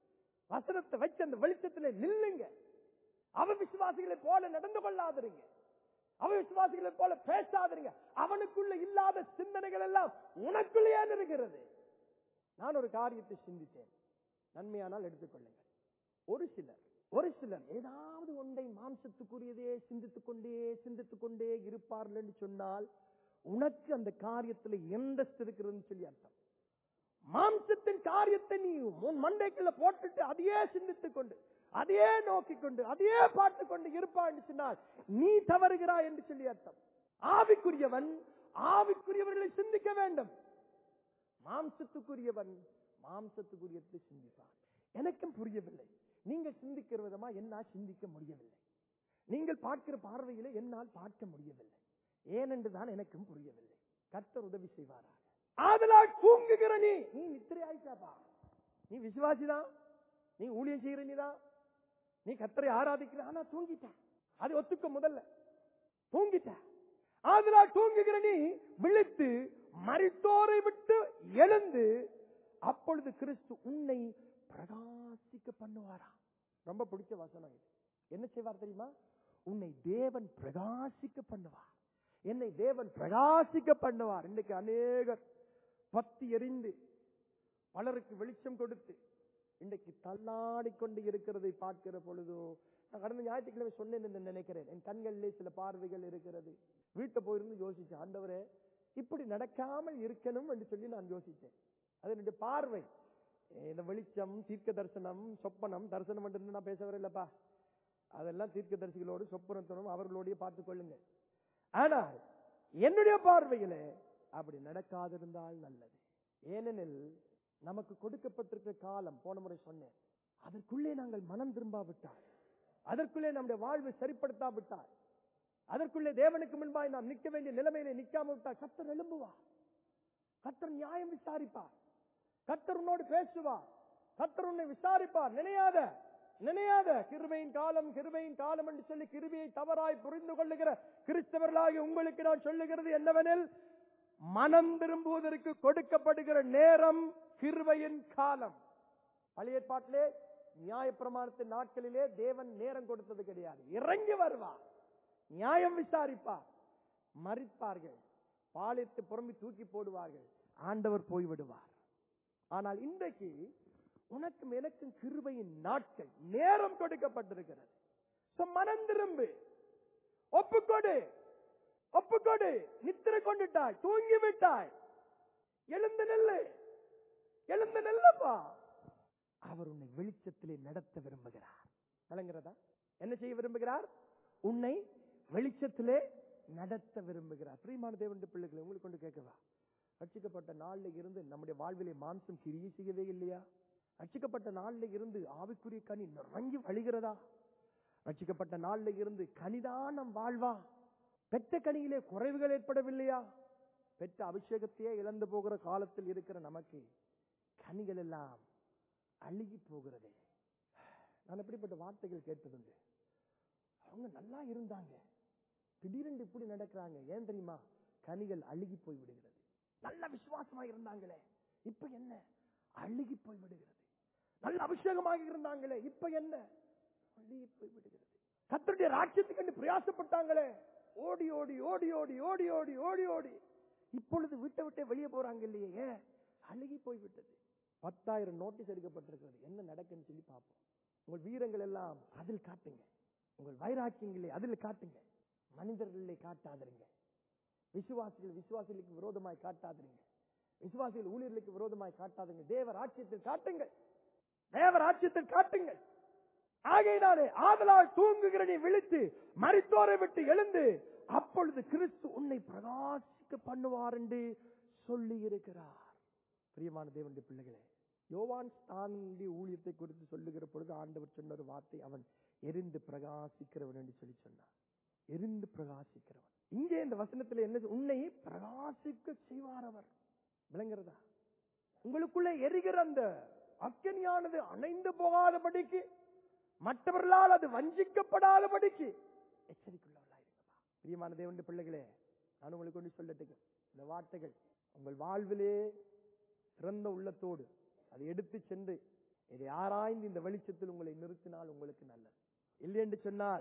வசனத்தை வச்சு அந்த வெளிச்சத்துல நில்லுங்க அவ விசுவாசிகளை போல நடந்து கொள்ளாதிருங்க அவ விசுவாசிகளை போல பேசாதிருங்க அவனுக்குள்ள இல்லாத சிந்தனைகள் எல்லாம் உனக்குள்ளே இருக்கிறது நான் ஒரு காரியத்தை சிந்தித்தேன் நன்மையானால் எடுத்துக்கொள்ளுங்கள் ஒரு சிலர் ஒரு சிலர் ஏதாவது ஒன்றை மாம்சத்துக்குரியதே சிந்தித்துக் கொண்டே சிந்தித்துக் கொண்டே இருப்பார்கள் என்று சொன்னால் உனக்கு அந்த காரியத்துல எந்த இருக்கிறதுன்னு சொல்லி அர்த்தம் மாம்சத்தின் காரியத்தை நீ உன் மண்டைக்குள்ள போட்டுட்டு அதையே சிந்தித்துக் கொண்டு அதையே நோக்கிக் கொண்டு அதையே பார்த்து கொண்டு இருப்பா என்று சொன்னால் நீ தவறுகிறாய் என்று சொல்லி அர்த்தம் ஆவிக்குரியவன் ஆவிக்குரியவர்களை சிந்திக்க வேண்டும் மாம்சத்துக்குரியவன் மாம்சத்துக்குரியத்தை சிந்திப்பான் எனக்கும் புரியவில்லை நீங்கள் சிந்திக்கிற விதமா என்னால் சிந்திக்க முடியவில்லை நீங்கள் பார்க்கிற பார்வையில என்னால் பார்க்க முடியவில்லை ஏனென்றுதான் எனக்கும் புரியவில்லை கர்த்தர் உதவி செய்வாராக ஆதலால் தூங்குகிற நீ நீ நித்திரை ஆயிட்டாப்பா நீ விசுவாசிதான் நீ ஊழியம் செய்கிற நீதான் நீ கத்தரை ஆராதிக்கிற ஆனா தூங்கிட்ட அது ஒத்துக்க முதல்ல தூங்கிட்ட ஆதலால் தூங்குகிற நீ விழித்து மரித்தோரை விட்டு எழுந்து அப்பொழுது கிறிஸ்து உன்னை பிரகாசிக்க பண்ணுவாரா ரொம்ப பிடிச்ச வசனம் இது என்ன செய்வார் தெரியுமா உன்னை தேவன் பிரகாசிக்க பண்ணுவார் என்னை தேவன் பிரகாசிக்க பண்ணுவார் இன்னைக்கு அநேகர் பத்தி எறிந்து பலருக்கு வெளிச்சம் கொடுத்து இன்றைக்கு தள்ளாடி கொண்டு இருக்கிறதை பார்க்கிற பொழுதோ நான் கடந்த ஞாயிற்றுக்கிழமை சொன்னேன் என்று நினைக்கிறேன் என் கண்களிலே சில பார்வைகள் இருக்கிறது வீட்டை போயிருந்து யோசிச்சேன் ஆண்டவரே இப்படி நடக்காமல் இருக்கணும் என்று சொல்லி நான் யோசித்தேன் அது என்னுடைய பார்வை இந்த வெளிச்சம் தீர்க்க தரிசனம் சொப்பனம் தரிசனம் என்று நான் பேச வரலப்பா அதெல்லாம் தீர்க்க தரிசிகளோடு சொப்பனத்தனும் அவர்களோடய பார்த்துக் கொள்ளுங்க ஆனால் என்னுடைய பார்வையிலே அப்படி நடக்காதிருந்தால் நல்லது ஏனெனில் நமக்கு கொடுக்கப்பட்டிருக்கிற காலம் போன முறை சொன்னேன் அதற்குள்ளே நாங்கள் மனம் திரும்பாவிட்டால் அதற்குள்ளே நம்முடைய வாழ்வை சரிப்படுத்தாவிட்டால் அதற்குள்ளே தேவனுக்கு முன்பாய் நாம் நிற்க வேண்டிய நிலைமையிலே நிற்காம விட்டால் கத்தர் எழும்புவார் கத்தர் நியாயம் விசாரிப்பார் கத்தர் உன்னோடு பேசுவார் கத்தர் உன்னை விசாரிப்பார் நினையாத நினையாத கிருபையின் காலம் கிருபையின் காலம் என்று சொல்லி கிருபையை தவறாய் புரிந்து கொள்ளுகிற கிறிஸ்தவர்களாகி உங்களுக்கு நான் சொல்லுகிறது என்னவெனில் மனம் திரும்புவதற்கு கொடுக்கப்படுகிற நேரம் கிருபையின் காலம் பழைய ஏற்பாட்டிலே நியாயப்பிரமாணத்தின் நாட்களிலே தேவன் நேரம் கொடுத்தது கிடையாது இறங்கி வருவார் நியாயம் விசாரிப்பார் மறிப்பார்கள் பாலித்து புறம்பி தூக்கி போடுவார்கள் ஆண்டவர் போய்விடுவார் ஆனால் இன்றைக்கு உனக்கும் எனக்கும் கிருபையின் நாட்கள் நேரம் கொடுக்கப்பட்டிருக்கிறது So, மனம் திரும்பு ஒப்புக்கொடு ஒப்புக்கொடு நித்திரை கொண்டுட்டாய் தூங்கி விட்டாய் எழுந்து நெல்லு எழுந்து நெல்லப்பா அவர் உன்னை வெளிச்சத்திலே நடத்த விரும்புகிறார் விளங்குறதா என்ன செய்ய விரும்புகிறார் உன்னை வெளிச்சத்திலே நடத்த விரும்புகிறார் பிரியமான தேவனுடைய பிள்ளைகளை உங்களுக்கு கொண்டு கேட்கவா ரட்சிக்கப்பட்ட நாள்ல இருந்து நம்முடைய வாழ்விலே மாம்சம் கிரியை செய்யவே இல்லையா ரட்சிக்கப்பட்ட நாள்ல இருந்து ஆவிக்குரிய கனி நிறைஞ்சு வழிகிறதா ரட்சிக்கப்பட்ட நாள்ல இருந்து கனிதான் நம் வாழ்வா பெற்ற கனியிலே குறைவுகள் ஏற்படவில்லையா பெற்ற அபிஷேகத்தையே இழந்து போகிற காலத்தில் இருக்கிற நமக்கு கனிகள் எல்லாம் அழுகி போகிறதே நான் எப்படிப்பட்ட வார்த்தைகள் கேட்டதுண்டு அவங்க நல்லா இருந்தாங்க திடீரென்று இப்படி நடக்கிறாங்க ஏன் தெரியுமா கனிகள் அழுகி போய் விடுகிறது நல்ல விசுவாசமா இருந்தாங்களே இப்ப என்ன அழுகி போய் விடுகிறது நல்ல அபிஷேகமாக இருந்தாங்களே இப்ப என்ன அழுகி போய் விடுகிறது கத்தருடைய ராட்சியத்துக்கு கண்டு பிரயாசப்பட்டாங்களே ஓடி ஓடி ஓடி ஓடி ஓடி ஓடி ஓடி ஓடி இப்பொழுது வீட்டை விட்டே வெளியே போறாங்க இல்லையே ஏன் அழுகி போய் விட்டது பத்தாயிரம் நோட்டீஸ் எடுக்கப்பட்டிருக்கிறது என்ன நடக்குன்னு சொல்லி பார்ப்போம் உங்கள் வீரங்கள் எல்லாம் அதில் காட்டுங்க உங்கள் வைராக்கியங்களை அதில் காட்டுங்க மனிதர்களை காட்டாதீங்க விசுவாசிகள் விசுவாசிகளுக்கு விரோதமாய் காட்டாதீங்க விசுவாசிகள் ஊழியர்களுக்கு விரோதமாய் காட்டாதீங்க தேவ ராட்சியத்தில் காட்டுங்கள் தேவ ராட்சியத்தில் காட்டுங்கள் ஆகையினாலே ஆதலால் தூங்குகிற நீ விழித்து மரித்தோரை விட்டு எழுந்து அப்பொழுது கிறிஸ்து உன்னை பிரகாசிக்க பண்ணுவார் என்று சொல்லி இருக்கிறார் பிரியமான தேவனுடைய பிள்ளைகளே யோவான் ஸ்தானுடைய ஊழியத்தை குறித்து சொல்லுகிற பொழுது ஆண்டவர் சொன்ன ஒரு வார்த்தை அவன் எரிந்து பிரகாசிக்கிறவன் என்று சொல்லி சொன்னார் எரிந்து பிரகாசிக்கிறவன் இங்கே இந்த வசனத்துல என்ன சொ- உன்னை பிரகாசிக்க செய்வார் அவர் விளங்குறதா உங்களுக்குள்ள எரிகிற அந்த அக்கனியானது அணைந்து போகாதபடிக்கு மற்றவர்களால் அது வஞ்சிக்கப்படாதபடிக்கு எச்சரிக்கையுள்ளவர்களாயிருங்கப்பா பிரியமான தேவனுடைய பிள்ளைகளே நான் உங்களுக்கு ஒன்று சொல்லட்டுங்க இந்த வார்த்தைகள் உங்கள் வாழ்விலே திறந்த உள்ளத்தோடு அதை எடுத்து சென்று இதை ஆராய்ந்து இந்த வெளிச்சத்தில் உங்களை நிறுத்தினால் உங்களுக்கு நல்லது இல்லை என்று சொன்னால்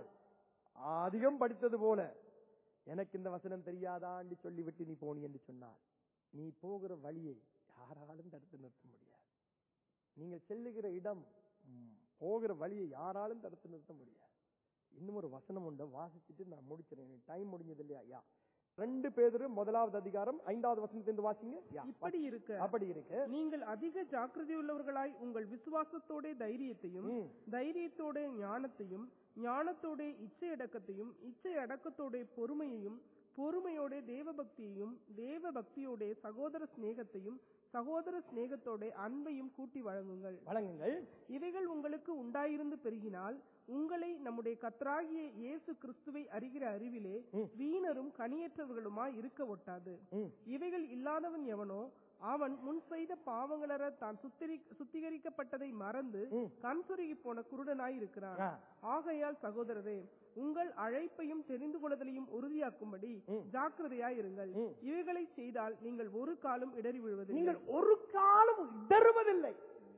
அதிகம் படித்தது போல எனக்கு இந்த வசனம் தெரியாதா என்று சொல்லிவிட்டு நீ போனி என்று சொன்னால் நீ போகிற வழியை யாராலும் தடுத்து நிறுத்த முடியாது நீங்கள் செல்லுகிற இடம் ம், போகிற வழியை யாராலும் தடுத்து நிறுத்த முடியாது இன்னும் ஒரு வசனம் உண்டு வாசிச்சுட்டு நான் முடிச்சிடறேன் டைம் முடிஞ்சது இல்லையா யா ரெண்டு பேரும் முதலாவது அதிகாரம் ஐந்தாவது வசனத்திலிருந்து வாசிங்க யா, இப்படி இருக்க அப்படி இருக்கு நீங்கள் அதிக ஜாக்கிரதையுள்ளவர்களாய் உங்கள் விசுவாசத்தோட தைரியத்தையும் ம். தைரியத்தோட ஞானத்தையும் ஞானத்தோட இச்சை அடக்கத்தையும் இச்சை அடக்கத்தோட பொறுமையையும் பொறுமையோட தேவபக்தியையும் தேவ பக்தியோட சகோதர சிநேகத்தையும் சகோதர சிநேகத்தோட அன்பையும் கூட்டி வழங்குங்கள் வழங்குங்கள் இவைகள் உங்களுக்கு உண்டாயிருந்து பெருகினால் உங்களை நம்முடைய கத்தராகிய இயேசு கிறிஸ்துவை அறிகிற அறிவிலே ம். வீணரும் கனியற்றவர்களுமாய் இருக்க ஒட்டாது ம். இவைகள் இல்லாதவன் எவனோ அவன் முன் செய்த பாவங்களற தான் சுத்திரி சுத்திகரிக்கப்பட்டதை மறந்து ம். கண் சுருகி போன குருடனாய் இருக்கிறான் ஆ. ஆகையால் சகோதரரே உங்கள் அழைப்பையும் தெரிந்து கொள்ளுதலையும் உறுதியாக்கும்படி ம். ஜாக்கிரதையாய் இருங்கள் ம். இவைகளை செய்தால் நீங்கள் ஒரு காலம் இடறி விழுவதில்லை நீங்கள் ஒரு காலம் இடறுவதில்லை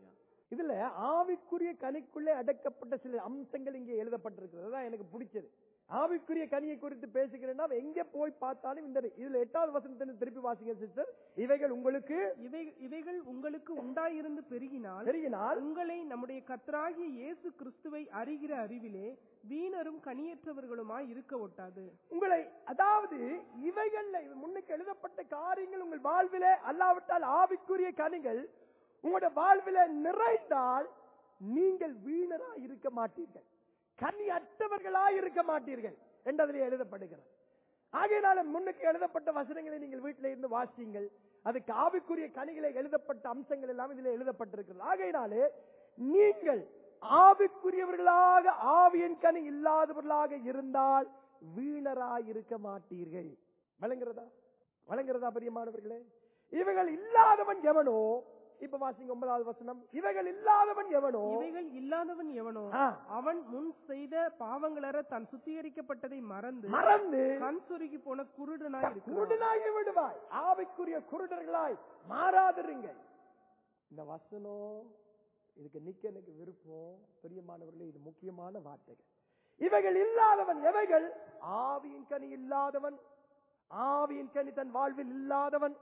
இதுல ஆவிக்குரிய கனிக்குள்ளே அடக்கப்பட்ட சில அம்சங்கள் இங்கே எழுதப்பட்டிருக்கிறது அதான் எனக்கு பிடிச்சது ஆவிக்குரிய கனியை குறித்து பேசுகிறேன்னா எங்க போய் பார்த்தாலும் இந்த இதுல எட்டாவது வசனத்திலிருந்து திருப்பி வாசிங்க சிஸ்டர் இவைகள் உங்களுக்கு இவை இவைகள் உங்களுக்கு உண்டாயிருந்து பெருகினால் பெருகினால் உங்களை நம்முடைய கர்த்தராகிய இயேசு கிறிஸ்துவை அறிகிற அறிவிலே வீணரும் கனியற்றவர்களுமாய் இருக்க ஒட்டாது உங்களை அதாவது இவைகள்ல முன்னுக்கு எழுதப்பட்ட காரியங்கள் உங்கள் வாழ்விலே அல்லாவிட்டால் ஆவிக்குரிய கனிகள் உங்களுடைய வாழ்விலே நிறைந்தால் நீங்கள் வீணராய் இருக்க மாட்டீர்கள் கனி அற்றவர்களாய் இருக்க மாட்டீர்கள் என்றதிலே எழுதப்படுகிறது ஆகையினால முன்னுக்கு எழுதப்பட்ட வசனங்களை நீங்கள் வீட்டில இருந்து வாசியுங்கள் அதுக்கு ஆவிக்குரிய கனிகளை எழுதப்பட்ட அம்சங்கள் எல்லாம் இதில் எழுதப்பட்டிருக்கிறது ஆகையினாலே நீங்கள் ஆவிக்குரியவர்களாக ஆவியின் கனி இல்லாதவர்களாக இருந்தால் வீணராய் இருக்க மாட்டீர்கள் வழங்குறதா வழங்குறதா பெரியமானவர்களே இவைகள் இல்லாதவன் எவனோ இப்ப வாசிங்க ஒன்பதாவது வசனம் இவைகள் இல்லாதவன் எவனோ இவைகள் இல்லாதவன் எவனோ ஆ, அவன் முன் செய்த பாவங்களற தான் சுத்திகரிக்கப்பட்டதை மறந்து மறந்து கண் சுருகி போன குருடனாய் இருக்கிறான் குருடனாகி விடுவாய் ஆவிக்குரிய குருடர்களாய் மாறாதிருங்கள் இந்த வசனம் இதுக்கு நிக்க எனக்கு விருப்பம் பிரியமானவர்களே இது முக்கியமான வார்த்தைகள் இவைகள் இல்லாதவன் எவைகள் ஆவியின் கனி இல்லாதவன் ஆவியின் கனி தன் வாழ்வில் இல்லாதவன்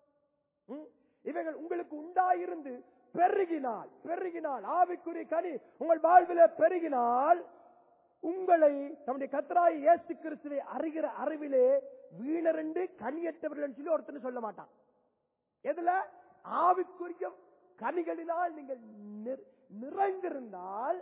ம்? இவைகள் உங்களுக்கு உண்டாயிருந்து பெருகினால் பெருகினால் ஆவிக்குரிய கனி உங்கள் வாழ்விலே பெருகினால் உங்களை நம்முடைய கத்தராய் இயேசு கிறிஸ்துவை அறிகிற அறிவிலே வீணரெண்டு கனியற்றவர்கள் சொல்லி ஒருத்தன் சொல்ல மாட்டான் எதுல ஆவிக்குரிய கனிகளினால் நீங்கள் நிற- நிறைந்திருந்தால்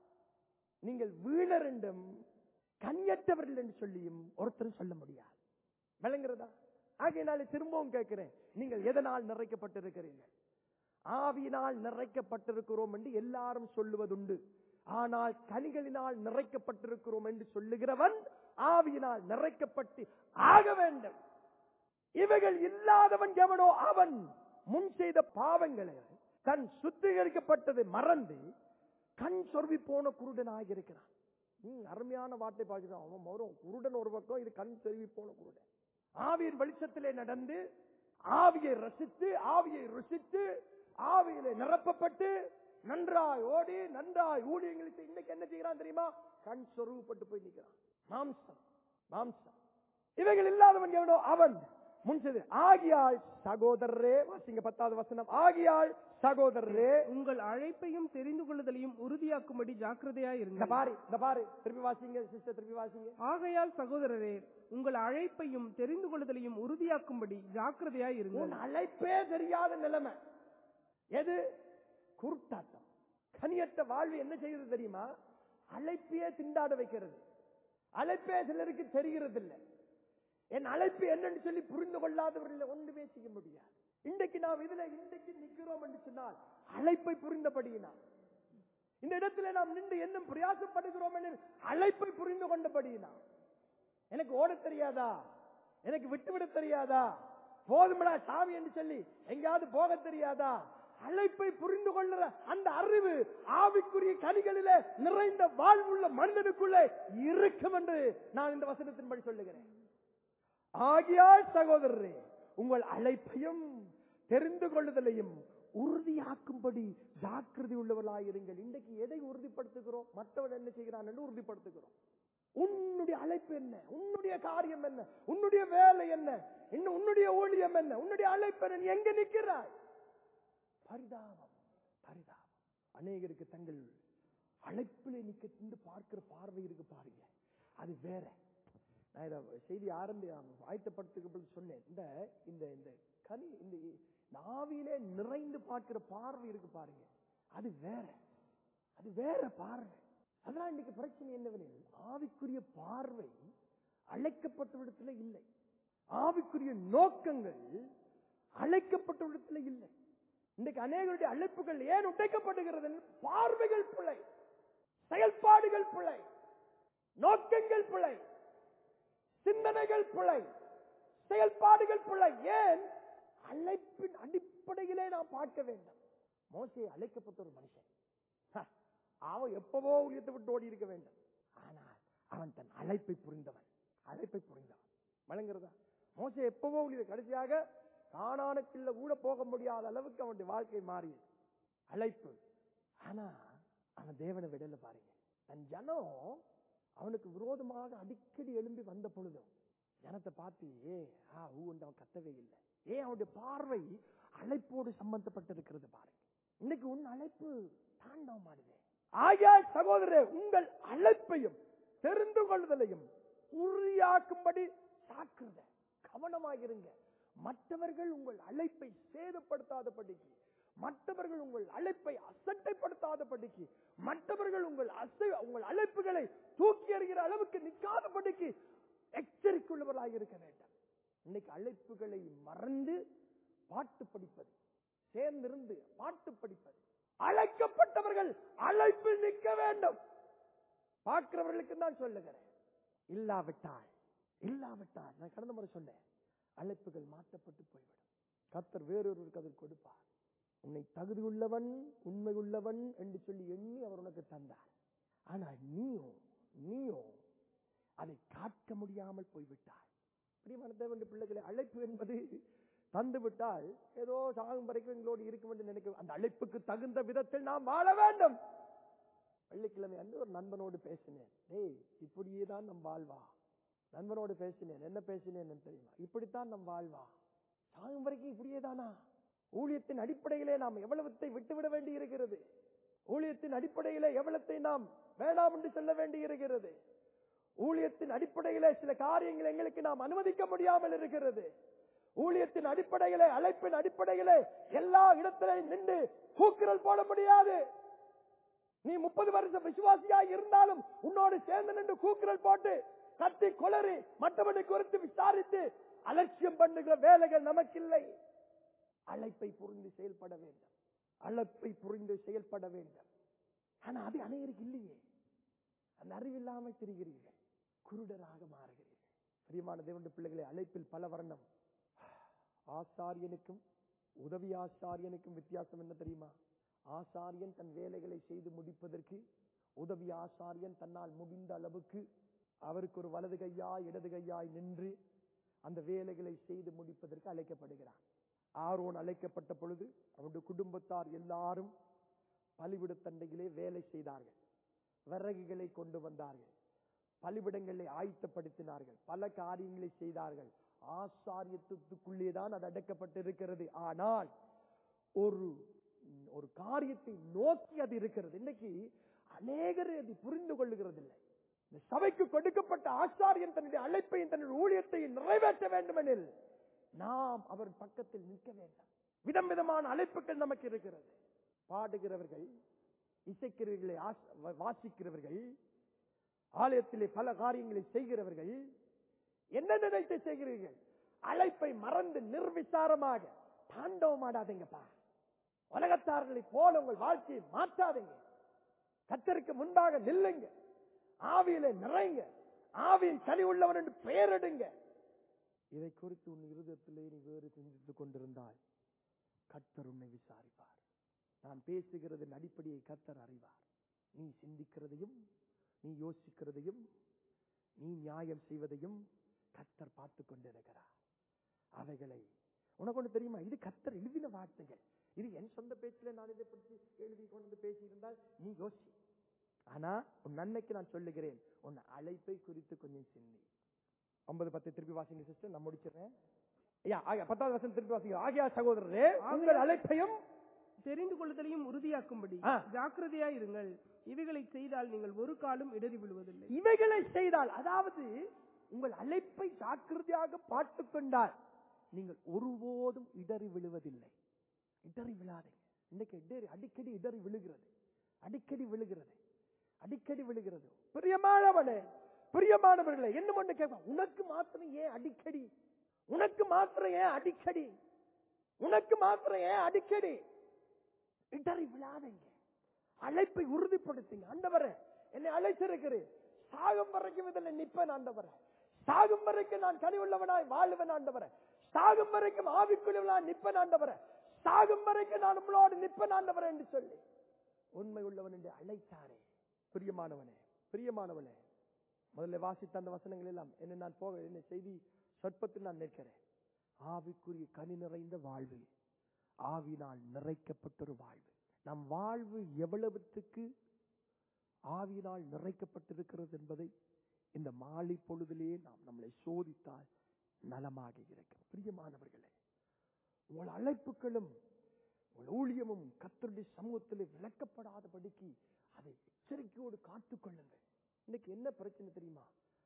நீங்கள் வீணரெண்டும் கனியற்றவர்கள் என்று சொல்லியும் ஒருத்தரும் சொல்ல முடியாது விளங்குறதா ஆகையினாலே திரும்பவும் கேட்கிறேன் நீங்கள் எதனால் நிறைக்கப்பட்டிருக்கிறீர்கள் ஆவியினால் நிறைக்கப்பட்டிருக்கிறோம் என்று எல்லாரும் சொல்லுவதுண்டு ஆனால் கனிகளினால் நிறைக்கப்பட்டிருக்கிறோம் என்று சொல்லுகிறவன் ஆவியினால் நிறைக்கப்பட்டு ஆக வேண்டும் இவைகள் இல்லாதவன் எவனோ அவன் முன் செய்த பாவங்களை தன் சுத்திகரிக்கப்பட்டதை மறந்து கண் சொருவி போன குருடனாக இருக்கிறான் ம், அருமையான வார்த்தை பார்க்கிறான் அவன் வரும் குருடன் ஒரு பக்கம் இது கண் சொருவி போன குருடன் ஆவியின் வெளிச்சத்திலே நடந்து ஆவியை ரசித்து ஆவியை ருசித்து ஆவியிலே நிரப்பப்பட்டு நன்றாய் ஓடி நன்றாய் ஊழியங்களுக்கு இன்னைக்கு என்ன செய்கிறான் தெரியுமா கண் சொருவப்பட்டு போய் நிற்கிறான் மாம்சம் மாம்சம் இவைகள் இல்லாதவன் எவனோ அவன் முன்சது ஆகியாள் சகோதரரே வாசிங்க பத்தாவது வசனம் ஆகியாள் சகோதரரே உங்கள் அழைப்பையும் தெரிந்து கொள்ளுதலையும் உறுதியாக்கும்படி ஜாக்கிரதையாய் இந்த இருங்கள் பாரு இந்த பாரு திருப்பி வாசிங்க சிஸ்டர் திருப்பி வாசிங்க ஆகையால் சகோதரரே உங்கள் அழைப்பையும் தெரிந்து கொள்ளுதலையும் உறுதியாக்கும்படி ஜாக்கிரதையாய் இருங்கள் உன் அழைப்பே தெரியாத நிலைமை எது குருட்டாட்டம் கனியற்ற வாழ்வு என்ன செய்யறது தெரியுமா அழைப்பையே திண்டாட வைக்கிறது அழைப்பே சிலருக்கு தெரிகிறது இல்லை என் அழைப்பு என்னன்னு சொல்லி புரிந்து கொள்ளாதவர்கள் ஒன்றுமே செய்ய முடியாது இன்றைக்கு நாம் இதுல இன்றைக்கு நிக்கிறோம் என்று சொன்னால் அழைப்பை புரிந்தபடியினால் இந்த இடத்துல நாம் நின்று என்னும் பிரயாசப்படுகிறோம் என்று அழைப்பை புரிந்து கொண்டபடியினால் எனக்கு ஓடத் தெரியாதா எனக்கு விட்டு விட தெரியாதா போதுமடா சாமி என்று சொல்லி எங்கேயாவது போக தெரியாதா அழைப்பை புரிந்து கொள்ளுற அந்த அறிவு ஆவிக்குரிய கனிகளிலே நிறைந்த வாழ்வுள்ள மனிதனுக்குள்ளே இருக்கும் என்று நான் இந்த வசனத்தின்படி சொல்லுகிறேன் ஆகியால் சகோதரரே உங்கள் அழைப்பையும் தெரிந்து கொள்ளுதலையும் உறுதியாக்கும்படி ஜாக்கிரதை உள்ளவர்களாயிருங்கள் இன்றைக்கு எதை உறுதிப்படுத்துகிறோம் மற்றவன் என்ன செய்கிறான் என்று உறுதிப்படுத்துகிறோம் உன்னுடைய அழைப்பு என்ன உன்னுடைய காரியம் என்ன உன்னுடைய வேலை என்ன இன்னும் உன்னுடைய ஊழியம் என்ன உன்னுடைய அழைப்பு என்ன நீ எங்க நிற்கிறாய் பரிதாபம் பரிதாபம் அநேகருக்கு தங்கள் அழைப்பிலே நிக்க நின்று பார்க்கிற பார்வை இருக்கு பாருங்க அது வேற நான் இதை செய்தி ஆரம்பி ஆயத்தப்படுத்துக்கு சொன்னேன் இந்த இந்த இந்த கனி இந்த இந்த ஆவியிலே நிறைந்து பார்க்கிற பார்வை இருக்கு பாருங்க அது வேற அது வேற பார்வை அதான் இன்னைக்கு பிரச்சனை என்னவெனில் ஆவிக்குரிய பார்வை அழைக்கப்பட்ட இடத்துல இல்லை ஆவிக்குரிய நோக்கங்கள் அழைக்கப்பட்ட இடத்துல இல்லை இன்றைக்கு அநேகருடைய அழைப்புகள் ஏன் உடைக்கப்படுகிறது பார்வைகள் பிழை செயல்பாடுகள் பிழை நோக்கங்கள் பிழை சிந்தனைகள் பிழை செயல்பாடுகள் பிழை ஏன் அழைப்பின் அடிப்படையிலே நாம் பார்க்க வேண்டும் மோசே அழைக்கப்பட்ட ஒரு மனுஷன் ஹ, அவன் எப்பவோ உயர்த்து விட்டு ஓடி இருக்க வேண்டும் ஆனால் அவன் தன் அழைப்பை புரிந்தவன் அழைப்பை புரிந்தவன் வழங்குறதா மோசே எப்பவோ உயர்ந்த கடைசியாக காணானுக்குள்ள கூட போக முடியாத அளவுக்கு அவனுடைய வாழ்க்கை மாறியது அழைப்பு ஆனா அவன் தேவனை விடல பாருங்க தன் ஜனம் அவனுக்கு விரோதமாக அடிக்கடி எழும்பி வந்த பொழுதும் ஜனத்தை பார்த்து ஏ ஆ ஊ என்று அவன் கத்தவே இல்லை ஏன் அவனுடைய பார்வை அழைப்போடு சம்பந்தப்பட்டிருக்கிறது பாருங்க இன்னைக்கு உன் அழைப்பு தாண்டவமானது ஆகியால் சகோதரரே உங்கள் அழைப்பையும் தெரிந்து கொள்வதையும் உறுதியாக்கும்படி சாக்குறத கவனமாயிருங்க மற்றவர்கள் உங்கள் அழைப்பை சேதப்படுத்தாதபடிக்கு மற்றவர்கள் உங்கள் அழைப்பை அசட்டைப்படுத்தாதபடிக்கு மற்றவர்கள் உங்கள் அசை உங்கள் அழைப்புகளை தூக்கி எறிகிற அளவுக்கு நிற்காதபடிக்கு எச்சரிக்கையுள்ளவர்களாக இருக்க வேண்டும் இன்னைக்கு அழைப்புகளை மறந்து பாட்டு படிப்பது சேர்ந்திருந்து பாட்டு படிப்பது அழைக்கப்பட்டவர்கள் அழைப்பில் நிற்க வேண்டும் பார்க்கிறவர்களுக்கு தான் சொல்லுகிறேன் இல்லாவிட்டால் இல்லாவிட்டால் நான் கடந்த முறை சொன்னேன் அழைப்புகள் மாற்றப்பட்டு போய்விடும் கர்த்தர் வேறொருவருக்கு அதில் கொடுப்பார் உன்னை தகுதியுள்ளவன் உண்மை உள்ளவன் என்று சொல்லி எண்ணி அவர் உனக்கு தந்தார் ஆனா நீயோ நீயோ அதை காட்ட முடியாமல் போய்விட்டாய் பிரியமான தேவனுடைய பிள்ளைகளை அழைப்பு என்பது தந்து விட்டால் ஏதோ சாகும் வரைக்கும் எங்களோடு இருக்கும் என்று நினைக்க அந்த அழைப்புக்கு தகுந்த விதத்தில் நாம் வாழ வேண்டும் வெள்ளிக்கிழமை அன்று ஒரு நண்பனோடு பேசினேன் டேய் இப்படியே தான் நம் வாழ்வா நண்பனோடு பேசினேன் என்ன பேசினேன் தெரியுமா இப்படித்தான் நம் வாழ்வா சாகும் வரைக்கும் இப்படியே தானா ஊழியத்தின் அடிப்படையிலே நாம் எவ்வளவத்தை விட்டுவிட வேண்டி இருக்கிறது ஊழியத்தின் அடிப்படையிலே எவ்வளத்தை நாம் வேண்டாம் என்று சொல்ல வேண்டி இருக்கிறது ஊழியத்தின் அடிப்படையிலே சில காரியங்கள் எங்களுக்கு நாம் அனுமதிக்க முடியாமல் இருக்கிறது ஊழியத்தின் அடிப்படையிலே அழைப்பின் அடிப்படையிலே எல்லா இடத்திலையும் நின்று கூக்குரல் போட முடியாது நீ முப்பது வருஷம் விசுவாசியா இருந்தாலும் உன்னோடு சேர்ந்து நின்று கூக்குரல் போட்டு கத்தி கொளறி மற்றவனை குறித்து விசாரித்து அலட்சியம் பண்ணுகிற வேலைகள் நமக்கில்லை அழைப்பை புரிந்து செயல்பட வேண்டும் அழைப்பை புரிந்து செயல்பட வேண்டும் ஆனா அது அனைவருக்கு இல்லையே அந்த அறிவில்லாமல் திரிகிறீர்கள் குருடராக மாறுகிறீர்கள் பிரியமான தேவனுடைய பிள்ளைகளை அழைப்பில் பல வர்ணம் ஆசாரியனுக்கும் உதவி ஆசாரியனுக்கும் வித்தியாசம் என்ன தெரியுமா ஆசாரியன் தன் வேலைகளை செய்து முடிப்பதற்கு உதவி ஆசாரியன் தன்னால் முடிந்த அளவுக்கு அவருக்கு ஒரு வலது கையாய் இடது கையாய் நின்று அந்த வேலைகளை செய்து முடிப்பதற்கு அழைக்கப்படுகிறான் ஆரோன் அழைக்கப்பட்ட பொழுது அவருடைய குடும்பத்தார் எல்லாரும் பலிவிடத்தண்டையிலே வேலை செய்தார்கள் விறகுகளை கொண்டு வந்தார்கள் பலிபிடங்களை ஆயத்தப்படுத்தினார்கள் பல காரியங்களை செய்தார்கள் ஆசாரியத்துக்குள்ளே தான் அது அடக்கப்பட்டிருக்கிறது ஆனால் ஒரு ஒரு காரியத்தை நோக்கி அது இருக்கிறது இன்னைக்கு அநேகர் அதை புரிந்து கொள்ளுகிறது இல்லை இந்த சபைக்கு கொடுக்கப்பட்ட ஆசாரியன் தன்னுடைய அழைப்பையும் தன்னுடைய ஊழியத்தையும் நிறைவேற்ற வேண்டுமெனில் நாம் அவர் பக்கத்தில் நிற்க வேண்டும் விதம் விதமான அழைப்புகள் நமக்கு இருக்கிறது பாடுகிறவர்கள் இசைக்கிறவர்களை ஆஸ்- வா- வாசிக்கிறவர்கள் ஆலயத்திலே பல காரியங்களை செய்கிறவர்கள் என்ன நினைத்து செய்கிறீர்கள் அழைப்பை மறந்து நிர்விசாரமாக தாண்டவம் ஆடாதீங்கப்பா உலகத்தார்களை போல உங்கள் வாழ்க்கையை மாற்றாதீங்க கத்தருக்கு முன்பாக நில்லுங்க ஆவியில நிறைங்க ஆவியின் கனி உள்ளவன் என்று பெயரிடுங்க இதை குறித்து உன் இருதயத்திலே நீ வேறு சிந்தித்துக் கொண்டிருந்தால் கர்த்தர் உன்னை விசாரிப்பார் நான் பேசுகிறதன் அடிப்படையை கர்த்தர் அறிவார் நீ சிந்திக்கிறதையும் நீ யோசிக்கிறதையும் நீ நியாயம் செய்வதையும் கர்த்தர் பார்த்து கொண்டிருக்கிறார் அவைகளை உனக்கு ஒண்ணு தெரியுமா இது கர்த்தர் எழுதின வார்த்தைகள் இது என் சொந்த பேச்சில நான் இதை பற்றி எழுதி கொண்டு வந்து பேசியிருந்தால் நீ யோசி ஆனா உன் நன்மைக்கு நான் சொல்லுகிறேன் உன் அழைப்பை குறித்து கொஞ்சம் சிந்தி ஒன்பது பத்து திருப்பி வாசிங்க சிஸ்டர் நான் முடிச்சிடுறேன் ஐயா ஆகிய பத்தாவது வருஷம் திருப்பி வாசிங்க ஆகியா சகோதரரே உங்கள் அழைப்பையும் தெரிந்து கொள்ளுதலையும் உறுதியாக்கும்படி ஆ. ஜாக்கிரதையாய் இருங்கள் இவைகளை செய்தால் நீங்கள் ஒரு காலும் இடறி விழுவதில்லை இவைகளை செய்தால் அதாவது உங்கள் அழைப்பை ஜாக்கிரதையாக பார்த்துக் கொண்டால் நீங்கள் ஒருபோதும் இடறி விழுவதில்லை இடறி விழாதீங்க இன்னைக்கு இடறி அடிக்கடி இடறி விழுகிறது அடிக்கடி விழுகிறது அடிக்கடி விழுகிறது பிரியமானவனே பிரியமானவர்களே என்ன ஒன்று கேட்பான் உனக்கு மாத்திரம் ஏன் அடிக்கடி உனக்கு மாத்திரம் ஏன் அடிக்கடி உனக்கு மாத்திரம் ஏன் அடிக்கடி இடறி விழாதீங்க அழைப்பை உறுதிப்படுத்துங்க ஆண்டவரே என்னை அழைச்சிருக்கிறேன் சாகும் வரைக்கும் இதில் நிற்பேன் ஆண்டவரே சாகும் வரைக்கும் நான் கனி உள்ளவனாய் வாழுவேன் ஆண்டவரே சாகும் வரைக்கும் ஆவிக்குள்ளவனாய் நிற்பேன் ஆண்டவரே சாகும் வரைக்கும் நான் உங்களோடு நிற்பேன் ஆண்டவரே என்று சொல்லி உண்மை உள்ளவன் என்று அழைத்தாரே பிரியமானவனே பிரியமானவனே முதல்ல வாசித்த அந்த வசனங்கள் எல்லாம் என்ன நான் போக என்ன செய்தி சொற்பத்தில் நான் நிற்கிறேன் ஆவிக்குரிய கனி நிறைந்த வாழ்வு ஆவினால் நிறைக்கப்பட்ட ஒரு வாழ்வு நம் வாழ்வு எவ்வளவுத்துக்கு ஆவியினால் நிறைக்கப்பட்டிருக்கிறது என்பதை இந்த மாலை பொழுதிலே நாம் நம்மளை சோதித்தால் நலமாக இருக்கும் பிரியமானவர்களே உங்கள் அழைப்புகளும் உங்கள் ஊழியமும் கத்தருடைய சமூகத்திலே விளக்கப்படாதபடிக்கு அதை எச்சரிக்கையோடு காத்துக் கொள்ளுங்கள் இன்னைக்கு என்ன பிரச்சனை தெரியுமா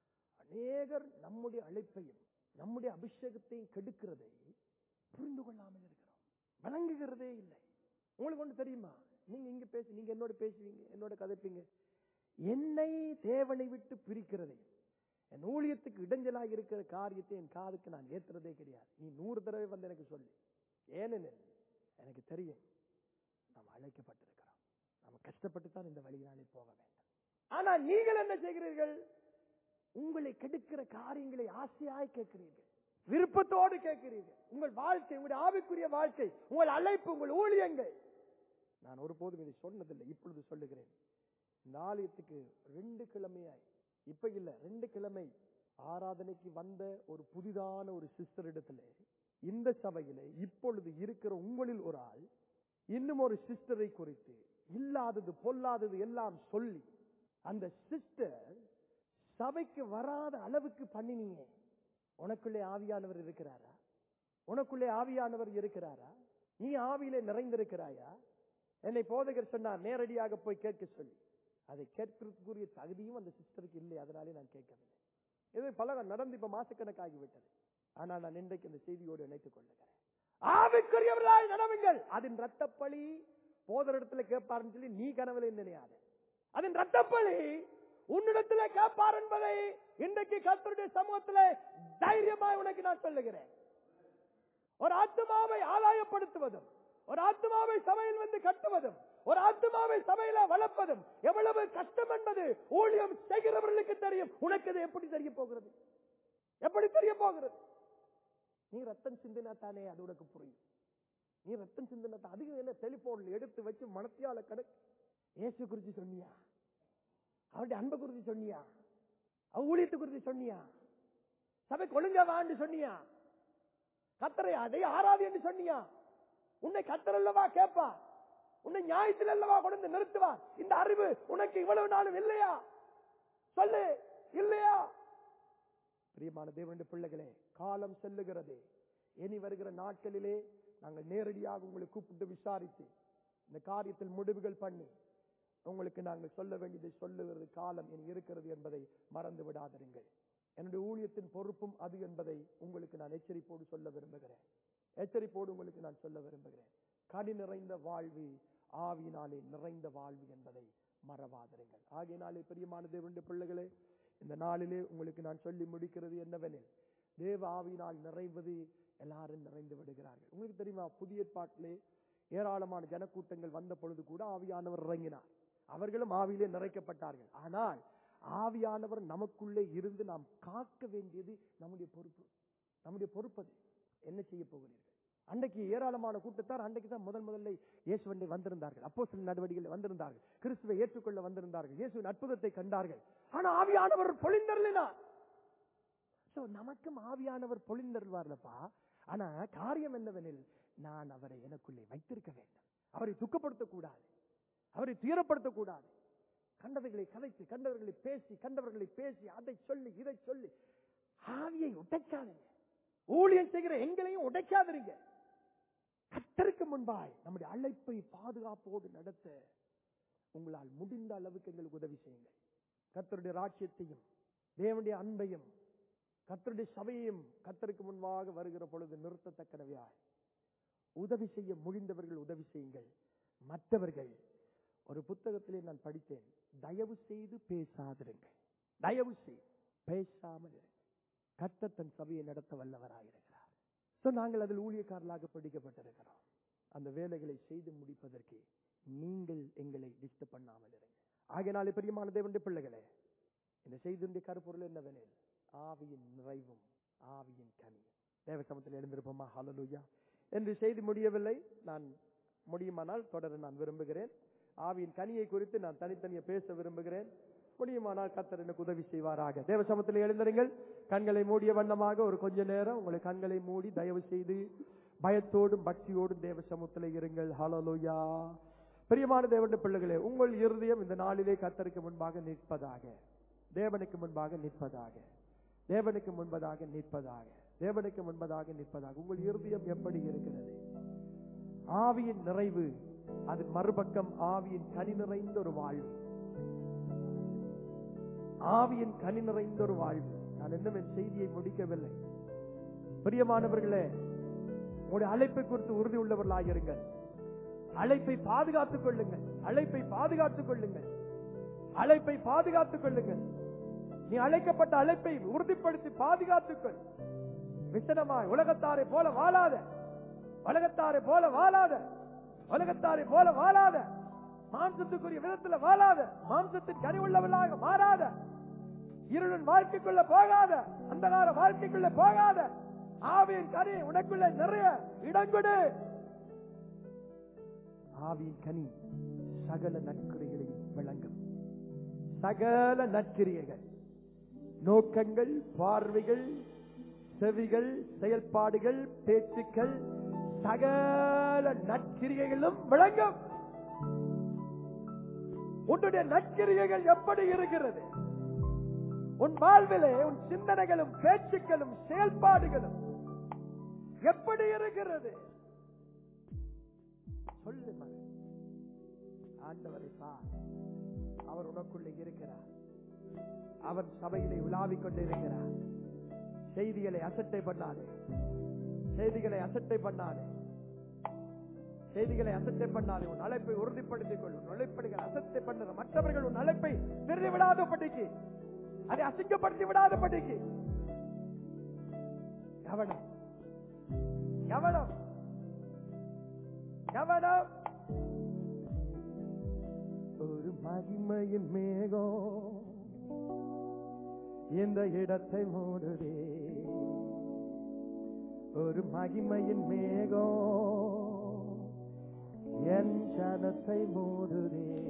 அநேகர் நம்முடைய அழைப்பையும் நம்முடைய அபிஷேகத்தையும் கெடுக்கிறதை புரிந்து கொள்ளாமல் இருக்கிறோம் வணங்குகிறதே இல்லை உங்களுக்கு ஒன்று தெரியுமா நீங்க இங்க பேசி நீங்க என்னோட பேசுவீங்க என்னோட கதைப்பீங்க என்னை தேவனை விட்டு பிரிக்கிறதை என் ஊழியத்துக்கு இடைஞ்சலாக இருக்கிற காரியத்தை என் காதுக்கு நான் ஏத்துறதே கிடையாது நீ நூறு தடவை வந்து எனக்கு சொல்லு ஏனெனில் எனக்கு தெரியும் நாம் அழைக்கப்பட்டிருக்கிறோம் நாம கஷ்டப்பட்டு தான் இந்த வழியினாலே போக வேண்டும் ஆனா நீங்கள் என்ன செய்கிறீர்கள் உங்களை கெடுக்கிற காரியங்களை ஆசையாய் கேட்கிறீர்கள் விருப்பத்தோடு கேட்கிறீர்கள் உங்கள் வாழ்க்கை உங்களுடைய ஆவிக்குரிய வாழ்க்கை உங்கள் அழைப்பு உங்கள் ஊழியங்கள் நான் ஒருபோதும் இதை சொன்னதில்லை இப்பொழுது சொல்லுகிறேன் இந்த ஆலயத்துக்கு ரெண்டு கிழமையாய் இப்ப இல்ல ரெண்டு கிழமை ஆராதனைக்கு வந்த ஒரு புதிதான ஒரு சிஸ்டர் இடத்துல இந்த சபையிலே இப்பொழுது இருக்கிற உங்களில் ஒரு ஆள் இன்னும் ஒரு சிஸ்டரை குறித்து இல்லாதது பொல்லாதது எல்லாம் சொல்லி அந்த சிஸ்டர் சபைக்கு வராத அளவுக்கு பண்ணினீங்க உனக்குள்ளே ஆவியானவர் இருக்கிறாரா உனக்குள்ளே ஆவியானவர் இருக்கிறாரா நீ ஆவியிலே நிறைந்திருக்கிறாயா என்னை போதகர் சொன்னார் நேரடியாக போய் கேட்க சொல்லி அதை கேட்கிறதுக்குரிய தகுதியும் அந்த சிஸ்டருக்கு இல்லை அதனாலே நான் கேட்கவில்லை இது பல நடந்து இப்ப மாசக்கணக்காகி விட்டது ஆனால் நான் இன்றைக்கு இந்த செய்தியோடு இணைத்துக் கொள்ளுகிறேன் ஆவிக்குரியவர்களாய் நடவுங்கள் அதன் ரத்தப்பழி போதரிடத்துல கேட்பாருன்னு சொல்லி நீ கனவுல நினையாத அதன் ரத்தப்பழி உன்னிடத்துல கேட்பார் என்பதை இன்றைக்கு கர்த்தருடைய சமூகத்திலே தைரியமாய் உனக்கு நான் சொல்லுகிறேன் ஒரு ஆத்மாவை ஆதாயப்படுத்துவதும் ஒரு ஆத்மாவை சபையில் வந்து கட்டுவதும் ஒரு ஆத்மாவை சபையில வளர்ப்பதும் எவ்வளவு கஷ்டம் என்பது ஊழியம் செய்கிறவர்களுக்கு தெரியும் உனக்கு இது எப்படி தெரிய போகிறது எப்படி தெரிய போகிறது நீ ரத்தம் சிந்தினா தானே அது உனக்கு புரியும் நீ ரத்தம் சிந்தினா தான் அதிகம் என்ன டெலிபோன்ல எடுத்து வச்சு மனத்தியால கடு இயேசு குறித்து சொன்னியா அவருடைய அன்பை குறித்து சொன்னியா அவ ஊழியத்தை குறித்து சொன்னியா சபை கொழுங்க வான்னு சொன்னியா கத்தரை அதை ஆறாது என்று சொன்னியா உன்னை கத்தர் அல்லவா கேட்பா உன்னை நியாயத்தில் அல்லவா கொண்டு நிறுத்துவா இந்த அறிவு உனக்கு இவ்வளவு நாளும் இல்லையா சொல்லு இல்லையா பிரியமான தேவனுடைய பிள்ளைகளே காலம் செல்லுகிறது இனி வருகிற நாட்களிலே நாங்கள் நேரடியாக உங்களை கூப்பிட்டு விசாரித்து இந்த காரியத்தில் முடிவுகள் பண்ணி உங்களுக்கு நாங்கள் சொல்ல வேண்டியதை சொல்லுகிறது காலம் இனி இருக்கிறது என்பதை மறந்து விடாதிருங்கள் என்னுடைய ஊழியத்தின் பொறுப்பும் அது என்பதை உங்களுக்கு நான் எச்சரிப்போடு சொல்ல விரும்புகிறேன் எச்சரிப்போடு உங்களுக்கு நான் சொல்ல விரும்புகிறேன் கனி நிறைந்த வாழ்வு ஆவியினாலே நிறைந்த வாழ்வு என்பதை மறவாதிருங்கள் ஆகையினாலே பிரியமான தேவனுடைய பிள்ளைகளே இந்த நாளிலே உங்களுக்கு நான் சொல்லி முடிக்கிறது என்னவெனில் தேவ ஆவியினால் நிறைவது எல்லாரும் நிறைந்து விடுகிறார்கள் உங்களுக்கு தெரியுமா புதிய ஏற்பாட்டிலே ஏராளமான ஜனக்கூட்டங்கள் வந்த பொழுது கூட ஆவியானவர் இறங்கினார் அவர்களும் ஆவியிலே நிறைக்கப்பட்டார்கள் ஆனால் ஆவியானவர் நமக்குள்ளே இருந்து நாம் காக்க வேண்டியது நம்முடைய பொறுப்பு நம்முடைய பொறுப்பது என்ன செய்ய போகிறீர்கள் அன்றைக்கு ஏராளமான கூட்டத்தார் அன்றைக்கு தான் முதல் முதல்ல இயேசுவண்டை வந்திருந்தார்கள் அப்போ சில நடவடிக்கைகள் வந்திருந்தார்கள் கிறிஸ்துவை ஏற்றுக்கொள்ள வந்திருந்தார்கள் இயேசுவின் அற்புதத்தை கண்டார்கள் ஆனா ஆவியானவர் பொழிந்தருளினார் சோ நமக்கும் ஆவியானவர் பொழிந்தருள்வார்லப்பா ஆனா காரியம் என்னவெனில் நான் அவரை எனக்குள்ளே வைத்திருக்க வேண்டும் அவரை துக்கப்படுத்தக் கூடாது அவரை துயரப்படுத்தக் கூடாது கண்டவர்களை கதைத்து கண்டவர்களை பேசி கண்டவர்களை பேசி அதை சொல்லி இதை சொல்லி ஆவியை உடைக்காதீங்க ஊழியம் செய்கிற எங்களையும் உடைக்காதீங்க கத்தருக்கு முன்பாய் நம்முடைய அழைப்பை பாதுகாப்போடு நடத்த உங்களால் முடிந்த அளவுக்கு எங்களுக்கு உதவி செய்யுங்கள் கத்தருடைய ராட்சியத்தையும் தேவனுடைய அன்பையும் கத்தருடைய சபையையும் கத்தருக்கு முன்பாக வருகிற பொழுது நிறுத்தத்தக்கனவையாய் உதவி செய்ய முடிந்தவர்கள் உதவி செய்யுங்கள் மற்றவர்கள் ஒரு புத்தகத்திலே நான் படித்தேன் தயவு செய்து பேசாதிருங்கள் தயவு செய்து பேசாமல் இருங்கள் கர்த்தர் தன் சபையை நடத்த வல்லவராயிருக்கிறார் So, நாங்கள் அதில் ஊழியக்காரர்களாக படிக்கப்பட்டிருக்கிறோம் அந்த வேலைகளை செய்து முடிப்பதற்கு நீங்கள் எங்களை டிஸ்டர்ப் பண்ணாமல் இருங்க ஆகையினாலே பிரியமான தேவனுடைய பிள்ளைகளே இந்த செய்தியுடைய கருப்பொருள் என்னவெனில் ஆவியின் நிறைவும் ஆவியின் கனியும் தேவ சமத்தில் எழுந்திருப்போமா ஹalleluya என்று செய்தி முடியவில்லை நான் முடியுமானால் தொடர நான் விரும்புகிறேன் ஆவியின் கனியை குறித்து நான் தனித்தனியே பேச விரும்புகிறேன் முடியுமானால் கத்தர் எனக்கு உதவி செய்வாராக தேவ சமத்தில் எழுந்திருங்கள் கண்களை மூடிய வண்ணமாக ஒரு கொஞ்ச நேரம் உங்களை கண்களை மூடி தயவு செய்து பயத்தோடும் பக்தியோடும் தேவ சமூகத்தில் இருங்கள் ஹalleluya பிரியமான தேவனுடைய பிள்ளைகளே உங்கள் இருதயம் இந்த நாளிலே கத்தருக்கு முன்பாக நிற்பதாக தேவனுக்கு முன்பாக நிற்பதாக தேவனுக்கு முன்பதாக நிற்பதாக தேவனுக்கு முன்பதாக நிற்பதாக உங்கள் இருதயம் எப்படி இருக்கிறது ஆவியின் நிறைவு அது மறுபக்கம் ஆவியின் கனி நிறைந்த ஒரு வாழ்வு ஆவியின் கனி நிறைந்த ஒரு வாழ்வு நான் இன்னும் என் செய்தியை முடிக்கவில்லை பிரியமானவர்களே உங்களுடைய அழைப்பை குறித்து உறுதி உள்ளவர்களாக இருங்கள் அழைப்பை பாதுகாத்துக் கொள்ளுங்கள் அழைப்பை பாதுகாத்துக் கொள்ளுங்கள் அழைப்பை பாதுகாத்துக் கொள்ளுங்கள் நீ அழைக்கப்பட்ட அழைப்பை உறுதிப்படுத்தி பாதுகாத்துக் கொள் விசனமாய் உலகத்தாரை போல வாழாத உலகத்தாரை போல வாழாத உலகத்தாரை போல வாழாத மாம்சத்துக்குரிய விதத்துல வாழாத மாம்சத்தின் கனி உள்ளவர்களாக மாறாத இருளின் வாழ்க்கைக்குள்ள போகாத அந்தகார வாழ்க்கைக்குள்ள போகாத ஆவியின் கனி உனக்குள்ள நிறைய இடங்கொடு ஆவியின் கனி சகல நற்கிரியைகளையும் விளங்கும் சகல நற்கிரியைகள் நோக்கங்கள் பார்வைகள் செவிகள் செயல்பாடுகள் பேச்சுக்கள் சகல நற்கிரியைகளும் விளங்கும் உன்னுடைய நற்கிரியைகள் எப்படி இருக்கிறது உன் வாழ்விலே உன் சிந்தனைகளும் பேச்சுக்களும் செயல்பாடுகளும் எப்படி இருக்கிறது சொல்லு மகன் ஆண்டவரை பார் அவர் உனக்குள்ளே இருக்கிறார் அவர் சபையிலே உலாவிக் கொண்டிருக்கிறார் செய்திகளை அசட்டை பண்ணாதே செய்திகளை அசட்டை பண்ணாதே செய்திகளை அசட்டை பண்ணாதே உன் அழைப்பை உறுதிப்படுத்திக் கொள்ளும் அழைப்படுகள் அசட்டை பண்ணுற மற்றவர்கள் உன் அழைப்பை நிறுத்தி விடாத படிக்கு அதை அசிங்கப்படுத்தி விடாத படிக்கு கவனம் கவனம் கவனம் ஒரு மகிமையின் மேகம் இந்த இடத்தை மூடுதே ஒரு மகிமையின் மேகம் என் சனத்தை மூடுதே